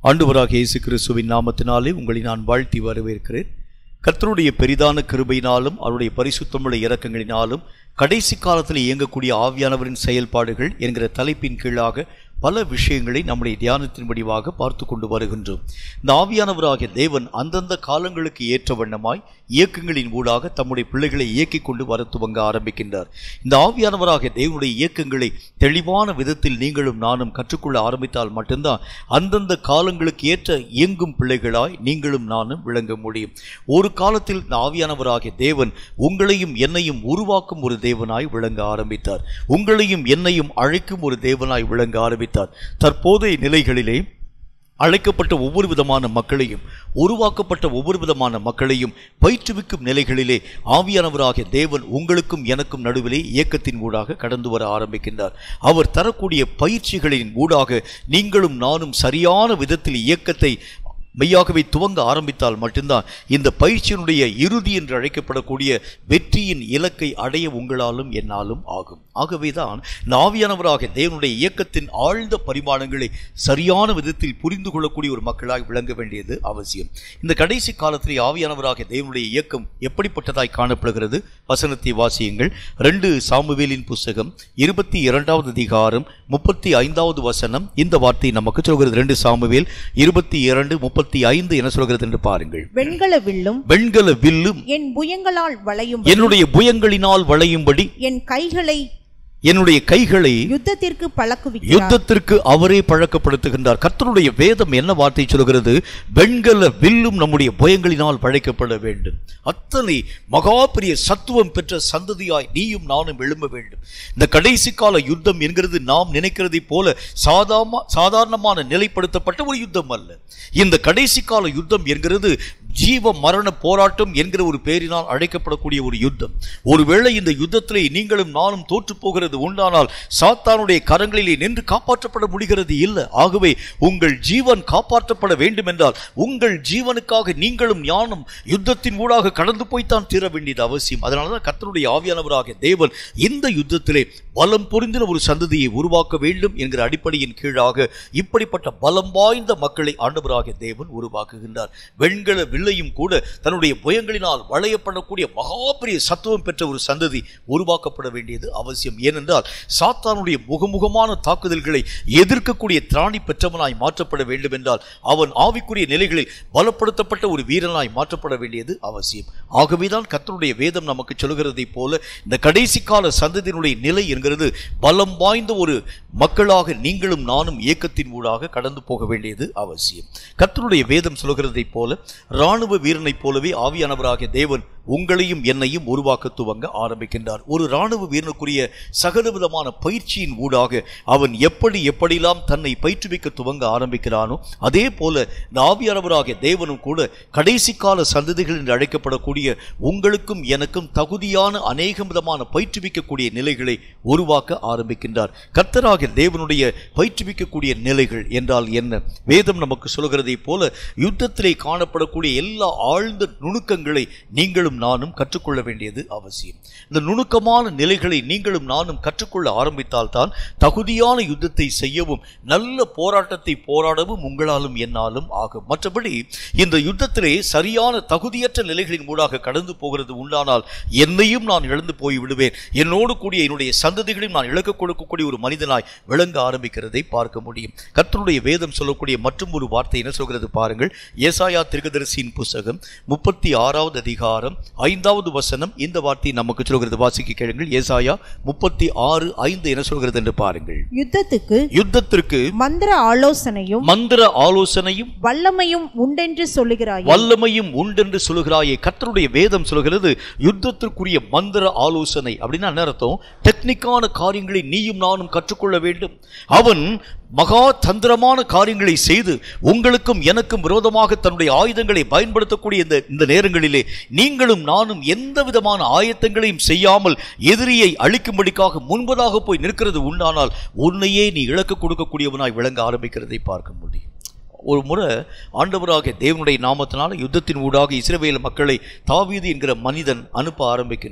ஆண்டவராக இயேசு கிறிஸ்துவின் நாமத்தினாலே உங்களை நான் வாழ்த்தி வரவேற்கிறேன் கர்த்தருடைய பெரிதான கிருபையினாலும் அவருடைய பரிசுத்தமுள்ள இரக்கங்களினாலும் கடைசி காலத்தில் இயங்கக்கூடிய ஆவியானவரின் செயல்பாடுகள் என்கிற தலைப்பின் கீழாக பல விஷயங்களை நம்முடைய தியானத்தின் முடிவாக பார்த்து கொண்டு வருகின்றோம் இந்த ஆவியானவராகிய தேவன் அந்தந்த காலங்களுக்கு ஏற்ற வண்ணமாய் இயக்கங்களின் ஊடாக தம்முடைய பிள்ளைகளை இயக்கிக் கொண்டு வர துவங்க ஆரம்பிக்கின்றார் இந்த ஆவியானவராகிய தேவனுடைய இயக்கங்களை தெளிவான விதத்தில் நீங்களும் நானும் கற்றுக்கொள்ள ஆரம்பித்தால் மட்டும்தான் அந்தந்த காலங்களுக்கு ஏற்ற இயங்கும் பிள்ளைகளாய் நீங்களும் நானும் விளங்க முடியும் ஒரு காலத்தில் இந்த ஆவியானவராகிய தேவன் உங்களையும் என்னையும் உருவாக்கும் ஒரு தேவனாய் விளங்க ஆரம்பித்தார் உங்களையும் என்னையும் அழைக்கும் ஒரு தேவனாய் விளங்க ஆரம்பித்தார் தற்போதைய நிலைகளிலே அழைக்கப்பட்ட ஒவ்வொரு விதமான மக்களையும் உருவாக்கப்பட்ட ஒவ்வொரு விதமான மக்களையும் பயிற்றுவிக்கும் நிலைகளிலே ஆவியானவராகிய தேவன் உங்களுக்கும் எனக்கும் நடுவிலே இயக்கத்தின் ஊடாக கடந்து வர ஆரம்பிக்கின்றார் அவர் தரக்கூடிய பயிற்சிகளின் ஊடாக நீங்களும் நானும் சரியான விதத்தில் இயக்கத்தை மெய்யாகவே துவங்க ஆரம்பித்தால் மட்டும்தான் இந்த பயிற்சியினுடைய இறுதி என்று அழைக்கப்படக்கூடிய வெற்றியின் இலக்கை அடைய உங்களாலும் என்னாலும் ஆகும் ஆகவேதான் நாவியானவராக தேவனுடைய இயக்கத்தின் ஆழ்ந்த பரிமாணங்களை சரியான விதத்தில் புரிந்து கொள்ளக்கூடிய ஒரு மக்களாய் விளங்க வேண்டியது அவசியம் இந்த கடைசி காலத்திலே ஆவியானவராக தேவனுடைய இயக்கம் எப்படிப்பட்டதாய் காணப்படுகிறது வசனத்தை வாசியுங்கள் ரெண்டு சாமுவேலின் புஸ்தகம் இருபத்தி இரண்டாவது அதிகாரம் முப்பத்தி ஐந்தாவது வசனம் இந்த வார்த்தை நமக்கு சொல்கிறது ரெண்டு சாமுவேல் இருபத்தி இரண்டு முப்பத்தி ஐந்து என்ன சொல்கிறது என்று பாருங்கள் வெண்கல வில்லும் வெண்கல வில்லும் என் புயங்களால் வளையும் என்னுடைய புயங்களினால் வளையும்படி என் கைகளை என்னுடைய கைகளை யுத்தத்திற்கு பழக்குவிக்கிறார் யுத்தத்திற்கு அவரே பழக்கப்படுத்துகின்றார் கர்த்தருடைய வேதம் என்ன வார்த்தை சொல்கிறது வெண்கல வில்லும் நம்முடைய பயங்களினால் பழைக்கப்பட வேண்டும் அத்தனை மகா பெரிய சத்துவம் பெற்ற சந்ததியாய் நீயும் நானும் எழும்ப வேண்டும் இந்த கடைசி கால யுத்தம் என்கிறது நாம் நினைக்கிறதை போல சாதாம சாதாரணமான நிலைப்படுத்தப்பட்ட ஒரு யுத்தம் அல்ல இந்த கடைசி கால யுத்தம் என்கிறது ஜீவ மரண போராட்டம் என்கிற ஒரு பெயரினால் அழைக்கப்படக்கூடிய ஒரு யுத்தம் ஒருவேளை இந்த யுத்தத்திலே நீங்களும் நானும் தோற்று போகிறது உண்டானால் சாத்தானுடைய கரங்களிலே நின்று காப்பாற்றப்பட முடிகிறது இல்லை ஆகவே உங்கள் ஜீவன் காப்பாற்றப்பட வேண்டும் என்றால் உங்கள் ஜீவனுக்காக நீங்களும் ஞானம் யுத்தத்தின் ஊடாக கடந்து போய்த்தான் தீர வேண்டியது அவசியம் அதனாலதான் கர்த்தருடைய ஆவியானவராக தேவன் இந்த யுத்தத்திலே பலம் பொருந்தின ஒரு சந்ததியை உருவாக்க வேண்டும் என்கிற அடிப்படையின் கீழாக இப்படிப்பட்ட பலம் வாய்ந்த மக்களை ஆண்டவராக தேவன் உருவாக்குகின்றார் வெண்கல வில்லையும் கூட தன்னுடைய புயங்களினால் வளையப்படக்கூடிய மகா பெரிய சத்துவம் பெற்ற ஒரு சந்ததி உருவாக்கப்பட வேண்டியது அவசியம் ஏனென்றால் சாத்தானுடைய முகமுகமான தாக்குதல்களை எதிர்க்கக்கூடிய திராணி பெற்றவனாய் மாற்றப்பட வேண்டும் என்றால் அவன் ஆவிக்குரிய நிலைகளில் பலப்படுத்தப்பட்ட ஒரு வீரனாய் மாற்றப்பட வேண்டியது அவசியம் ஆகவேதான் கர்த்தருடைய வேதம் நமக்கு சொல்கிறதைப் போல இந்த கடைசி கால சந்ததியினுடைய நிலை என்கிறது பலம் வாய்ந்த ஒரு மக்களாக நீங்களும் நானும் இயக்கத்தின் ஊடாக கடந்து போக வேண்டியது அவசியம் கர்த்தருடைய வேதம் சொல்கிறதைப் போல இராணுவ வீரனைப் போலவே ஆவியானவராகிய தேவன் உங்களையும் என்னையும் உருவாக்க துவங்க ஆரம்பிக்கின்றார் ஒரு இராணுவ வீரனுக்குரிய சகல விதமான பயிற்சியின் ஊடாக அவன் எப்படி எப்படிலாம் தன்னை பயிற்றுவிக்க துவங்க ஆரம்பிக்கிறானோ அதே போல இந்த ஆவியானவராகிய தேவனும் கூட கடைசி கால சந்ததிகள் என்று அழைக்கப்படக்கூடிய உங்களுக்கும் எனக்கும் தகுதியான அநேக விதமான பயிற்றுவிக்கக்கூடிய நிலைகளை உருவாக்க ஆரம்பிக்கின்றார் கர்த்தராகிய தேவனுடைய பயிற்றுவிக்கக்கூடிய நிலைகள் என்றால் என்ன வேதம் நமக்கு சொல்கிறதைப் போல யுத்தத்திலே காணப்படக்கூடிய எல்லா ஆழ்ந்த நுணுக்கங்களை நீங்களும் நானும் கற்றுக்கொள்ள வேண்டியது அவசியம் இந்த நுணுக்கமான நிலைகளை நீங்களும் நானும் கற்றுக்கொள்ள ஆரம்பித்தால் தான் தகுதியான யுத்தத்தை செய்யவும் நல்ல போராட்டத்தை போராடவும் உங்களாலும் என்னாலும் ஆகும் மற்றபடி இந்த யுத்தத்திலே சரியான தகுதியற்ற நிலைகளின் மூடாக கடந்து போகிறது உண்டானால் என்னையும் நான் இழந்து போய் விடுவேன் என்னோடு கூடிய என்னுடைய சந்ததிகளையும் நான் இழக்க கொடுக்கக்கூடிய ஒரு மனிதனாய் விளங்க ஆரம்பிக்கிறதை பார்க்க முடியும் கர்த்தருடைய வேதம் சொல்லக்கூடிய மற்றும் ஒரு வார்த்தை என்ன சொல்கிறது பாருங்கள் ஏசாயா திருகதரிசியின் புஸ்தகம் முப்பத்தி ஆறாவது அதிகாரம் ஐந்தாவது வசனம் இந்த வார்த்தை நமக்கு சொல்கிறது வாசிக்க கேளுங்கள் ஏசாயா முப்பத்தி ஆறு ஐந்து என்ன சொல்கிறது என்று பாருங்கள் யுத்தத்துக்கு யுத்தத்திற்கு மந்திர ஆலோசனையும் மந்திர ஆலோசனையும் வல்லமையும் உண்டென்று சொல்லுகிறாய் வல்லமையும் உண்டென்று சொல்லுகிறாயே கர்த்தருடைய வேதம் சொல்கிறது யுத்தத்திற்குரிய மந்திர ஆலோசனை அப்படின்னா என்ன அர்த்தம் டெக்னிக்கான காரியங்களை நீயும் நானும் கற்றுக்கொள்ள வேண்டும் அவன் மகா தந்திரமான காரியங்களை செய்து உங்களுக்கும் எனக்கும் விரோதமாக தன்னுடைய ஆயுதங்களை பயன்படுத்தக்கூடிய இந்த இந்த நேரங்களிலே நீங்களும் நானும் எந்த விதமான ஆயத்தங்களையும் செய்யாமல் எதிரியை அழிக்கும்படிக்காக முன்பதாக போய் நிற்கிறது உண்டானால் உன்னையே நீ இழக்க கொடுக்கக்கூடியவனாய் விளங்க ஆரம்பிக்கிறதை பார்க்க முடியும் ஒரு முறை ஆண்டவராக தேவனுடைய நாமத்தினால யுத்தத்தின் ஊடாக இஸ்ரவேல் மக்களை தாவீது என்கிற மனிதன் அனுப்ப ஆரம்பிக்கின்றார்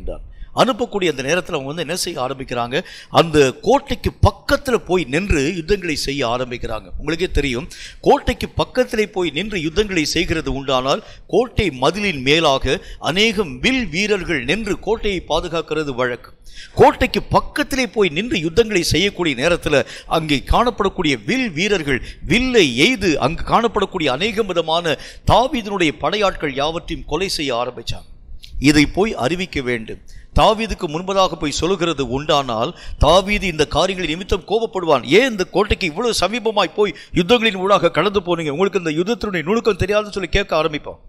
அனுப்பக்கூடிய அந்த நேரத்தில் அவங்க வந்து என்ன செய்ய ஆரம்பிக்கிறாங்க அந்த கோட்டைக்கு பக்கத்தில் போய் நின்று யுத்தங்களை செய்ய ஆரம்பிக்கிறாங்க உங்களுக்கே தெரியும் கோட்டைக்கு பக்கத்திலே போய் நின்று யுத்தங்களை செய்கிறது உண்டானால் கோட்டை மதிலின் மேலாக அநேகம் வில் வீரர்கள் நின்று கோட்டையை பாதுகாக்கிறது வழக்கு கோட்டைக்கு பக்கத்திலே போய் நின்று யுத்தங்களை செய்யக்கூடிய நேரத்தில் அங்கே காணப்படக்கூடிய வில் வீரர்கள் வில்லை எய்து அங்கு காணப்படக்கூடிய அநேகம் விதமான தாவீதினுடைய படையாட்கள் யாவற்றையும் கொலை செய்ய ஆரம்பிச்சாங்க இதை போய் அறிவிக்க வேண்டும் தாவீதுக்கு முன்பதாக போய் சொல்லுகிறது உண்டானால் தாவீது இந்த காரியங்களின் நிமித்தம் கோபப்படுவான் ஏன் இந்த கோட்டைக்கு இவ்வளவு சமீபமாய் போய் யுத்தங்களின் ஊடாக கடந்து போனீங்க உங்களுக்கு இந்த யுத்தத்தினுடைய நுணுக்கம் தெரியாதுன்னு சொல்லி கேட்க ஆரம்பிப்பான்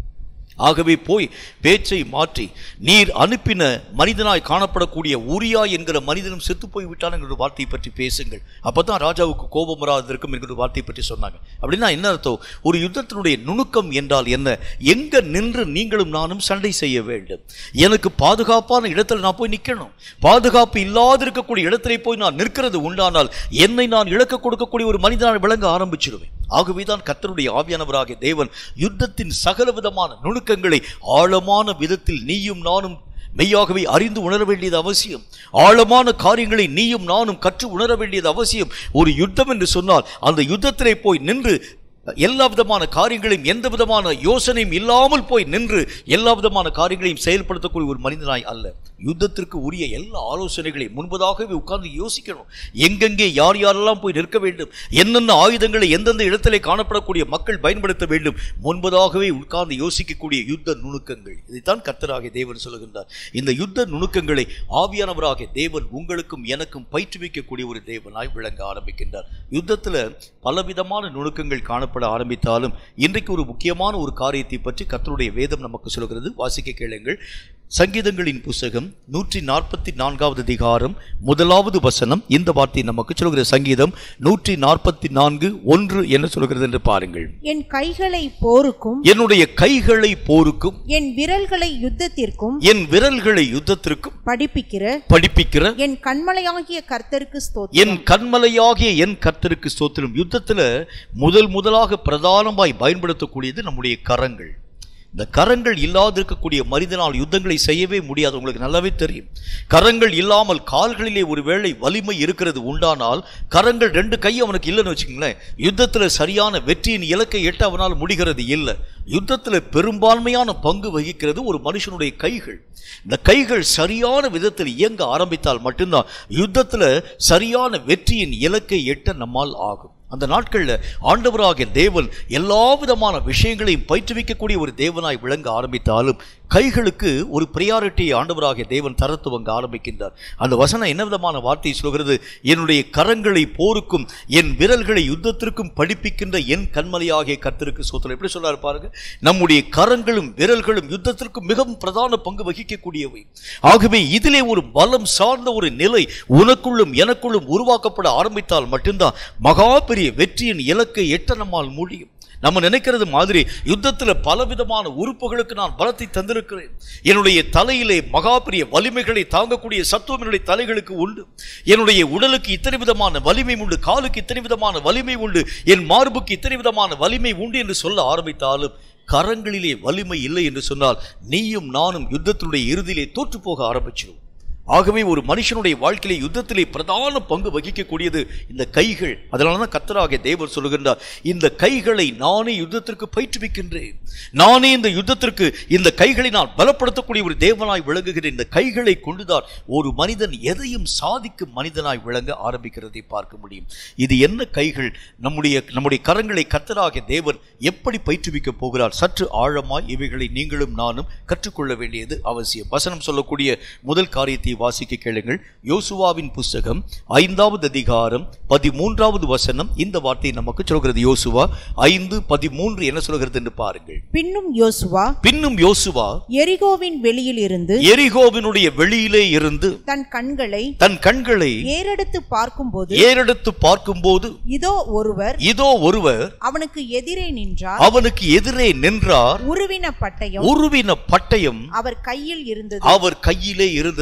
ஆகவே போய் பேச்சை மாற்றி நீர் அனுப்பின மனிதனாய் காணப்படக்கூடிய உரியா என்கிற மனிதனும் செத்து போய் விட்டான் என்கிற வார்த்தையை பற்றி பேசுங்கள் அப்பதான் ராஜாவுக்கு கோபம் வராதிருக்கும் என்கிற வார்த்தையை பற்றி சொன்னாங்க அப்படின்னா என்ன அர்த்தம் ஒரு யுத்தத்தினுடைய நுணுக்கம் என்றால் என்ன எங்க நின்று நீங்களும் நானும் சண்டை செய்ய வேண்டும் எனக்கு பாதுகாப்பான இடத்துல நான் போய் நிற்கணும் பாதுகாப்பு இல்லாது இருக்கக்கூடிய இடத்திலே போய் நான் நிற்கிறது உண்டானால் என்னை நான் இழக்க கொடுக்கக்கூடிய ஒரு மனிதனாய் விளங்க ஆரம்பிச்சிடுவேன் ஆகவேதான் கர்த்தருடைய ஆவியானவராகிய தேவன் யுத்தத்தின் சகல விதமான நுணுக்கங்களை ஆழமான விதத்தில் நீயும் நானும் மெய்யாகவே அறிந்து உணர வேண்டியது அவசியம் ஆழமான காரியங்களை நீயும் நானும் கற்று உணர வேண்டியது அவசியம் ஒரு யுத்தம் என்று சொன்னால் அந்த யுத்தத்திலே போய் நின்று எல்லா விதமான காரியங்களையும் எந்த விதமான யோசனையும் இல்லாமல் போய் நின்று எல்லா விதமான காரியங்களையும் செயல்படுத்தக்கூடிய ஒரு மனிதனாய் அல்ல யுத்தத்திற்கு உரிய எல்லா ஆலோசனைகளையும் முன்பதாகவே உட்கார்ந்து யோசிக்கணும் எங்கெங்கே யார் யாரெல்லாம் போய் நிற்க வேண்டும் என்னென்ன ஆயுதங்களை எந்தெந்த இடத்திலே காணப்படக்கூடிய மக்கள் பயன்படுத்த வேண்டும் முன்பதாகவே உட்கார்ந்து யோசிக்கக்கூடிய யுத்த நுணுக்கங்கள் இதைத்தான் கர்த்தராகிய தேவன் சொல்லுகின்றார் இந்த யுத்த நுணுக்கங்களை ஆவியானவராகிய தேவன் உங்களுக்கும் எனக்கும் பயிற்றுவிக்கக்கூடிய ஒரு தேவனாய் விளங்க ஆரம்பிக்கின்றார் யுத்தத்தில் பலவிதமான நுணுக்கங்கள் காணப்பட ஆரம்பித்தாலும் இன்றைக்கு ஒரு முக்கியமான ஒரு காரியத்தை பற்றி கர்த்தருடைய வேதம் நமக்கு சொல்கிறது வாசிக்க கேளுங்கள் சங்கீதங்களின் புஸ்தகம் நூற்றி நாற்பத்தி நான்காவது அதிகாரம் முதலாவது வசனம் இந்த வார்த்தை நமக்கு சொல்கிற சங்கீதம் நூற்றி நாற்பத்தி நான்கு ஒன்று என்ன சொல்கிறது என்று பாருங்கள் என் கைகளை போருக்கும் என்னுடைய கைகளை போருக்கும் என் விரல்களை யுத்தத்திற்கும் என் விரல்களை யுத்தத்திற்கும் படிப்பிக்கிற படிப்பிக்கிற என் கண்மலையாகிய கர்த்தருக்கு ஸ்தோத்திரம் என் கண்மலையாகிய என் கர்த்தருக்கு ஸ்தோத்திரம் யுத்தத்துல முதல் முதலாக பிரதானமாய் பயன்படுத்தக்கூடியது நம்முடைய கரங்கள் இந்த கரங்கள் இல்லாதிருக்கக்கூடிய மனிதனால் யுத்தங்களை செய்யவே முடியாது உங்களுக்கு நல்லாவே தெரியும் கரங்கள் இல்லாமல் கால்களிலே ஒருவேளை வலிமை இருக்கிறது உண்டானால் கரங்கள் ரெண்டு கை அவனுக்கு இல்லைன்னு வச்சுக்கோங்களேன் யுத்தத்துல சரியான வெற்றியின் இலக்கை எட்ட அவனால் முடிகிறது இல்லை யுத்தத்துல பெரும்பான்மையான பங்கு வகிக்கிறது ஒரு மனுஷனுடைய கைகள் இந்த கைகள் சரியான விதத்தில் இயங்க ஆரம்பித்தால் மட்டும்தான் யுத்தத்துல சரியான வெற்றியின் இலக்கை எட்ட நம்மால் ஆகும் அந்த நாட்களில் ஆண்டவராகிய தேவன் எல்லா விதமான விஷயங்களையும் பயிற்றுவிக்கக்கூடிய ஒரு தேவனாய் விளங்க ஆரம்பித்தாலும் கைகளுக்கு ஒரு பிரியாரிட்டியை ஆண்டவராகிய தேவன் தர துவங்க ஆரம்பிக்கின்றார் அந்த வசனம் என்ன விதமான வார்த்தையை சொல்கிறது என்னுடைய கரங்களை போருக்கும் என் விரல்களை யுத்தத்திற்கும் படிப்பிக்கின்ற என் கண்மலையாகிய கர்த்தருக்கு சோத்திரம் எப்படி சொல்றாரு பாருங்க நம்முடைய கரங்களும் விரல்களும் யுத்தத்திற்கும் மிகவும் பிரதான பங்கு வகிக்கக்கூடியவை ஆகவே இதிலே ஒரு பலம் சார்ந்த ஒரு நிலை உனக்குள்ளும் எனக்குள்ளும் உருவாக்கப்பட ஆரம்பித்தால் மட்டும்தான் மகா பெரிய வெற்றியின் இலக்கை எட்ட நம்மால் முடியும் நம்ம நினைக்கிறது மாதிரி யுத்தத்தில் பலவிதமான உறுப்புகளுக்கு நான் பலத்தை தந்திருக்கிறேன் என்னுடைய தலையிலே மகா பெரிய வலிமைகளை தாங்கக்கூடிய சத்துவம் என்னுடைய தலைகளுக்கு உண்டு என்னுடைய உடலுக்கு இத்தனை விதமான வலிமை உண்டு காலுக்கு இத்தனை விதமான வலிமை உண்டு என் மார்புக்கு இத்தனை விதமான வலிமை உண்டு என்று சொல்ல ஆரம்பித்தாலும் கரங்களிலே வலிமை இல்லை என்று சொன்னால் நீயும் நானும் யுத்தத்தினுடைய இறுதியிலே தோற்று போக ஆரம்பிச்சிடும் ஆகவே ஒரு மனுஷனுடைய வாழ்க்கையிலே யுத்தத்திலே பிரதான பங்கு வகிக்கக்கூடியது இந்த கைகள் அதனால தான் கத்தராகிய தேவர் சொல்லுகின்றார் இந்த கைகளை நானே யுத்தத்திற்கு பயிற்றுவிக்கின்றேன் நானே இந்த யுத்தத்திற்கு இந்த கைகளை நான் பலப்படுத்தக்கூடிய ஒரு தேவனாய் விளங்குகிறேன் இந்த கைகளை கொண்டுதான் ஒரு மனிதன் எதையும் சாதிக்கும் மனிதனாய் விளங்க ஆரம்பிக்கிறதை பார்க்க முடியும் இது என்ன கைகள் நம்முடைய நம்முடைய கரங்களை கத்தராகிய தேவன் எப்படி பயிற்றுவிக்க போகிறார் சற்று ஆழமாய் இவைகளை நீங்களும் நானும் கற்றுக்கொள்ள வேண்டியது அவசியம் வசனம் சொல்லக்கூடிய முதல் காரியத்தை வாசிக்க கேளுங்கள் யோசுவாவின் புஸ்தகம் ஐந்தாவது அதிகாரம் பதிமூன்றாவது வசனம் இந்த வார்த்தை நமக்கு சொல்கிறது யோசுவா ஐந்து பதிமூன்று என்ன சொல்கிறது என்று பாருங்கள் பின்னும் யோசுவா பின்னும் யோசுவா எரிகோவின் வெளியில் இருந்து எரிகோவினுடைய வெளியிலே இருந்து தன் கண்களை தன் கண்களை ஏறெடுத்து பார்க்கும்போது ஏறெடுத்து பார்க்கும்போது இதோ ஒருவர் இதோ ஒருவர் அவனுக்கு எதிரே நின்றார் அவனுக்கு எதிரே நின்றார் உருவின பட்டயம் உருவின பட்டயம் அவர் கையில் இருந்தது அவர் கையிலே இருந்தது கர்த்தருடைய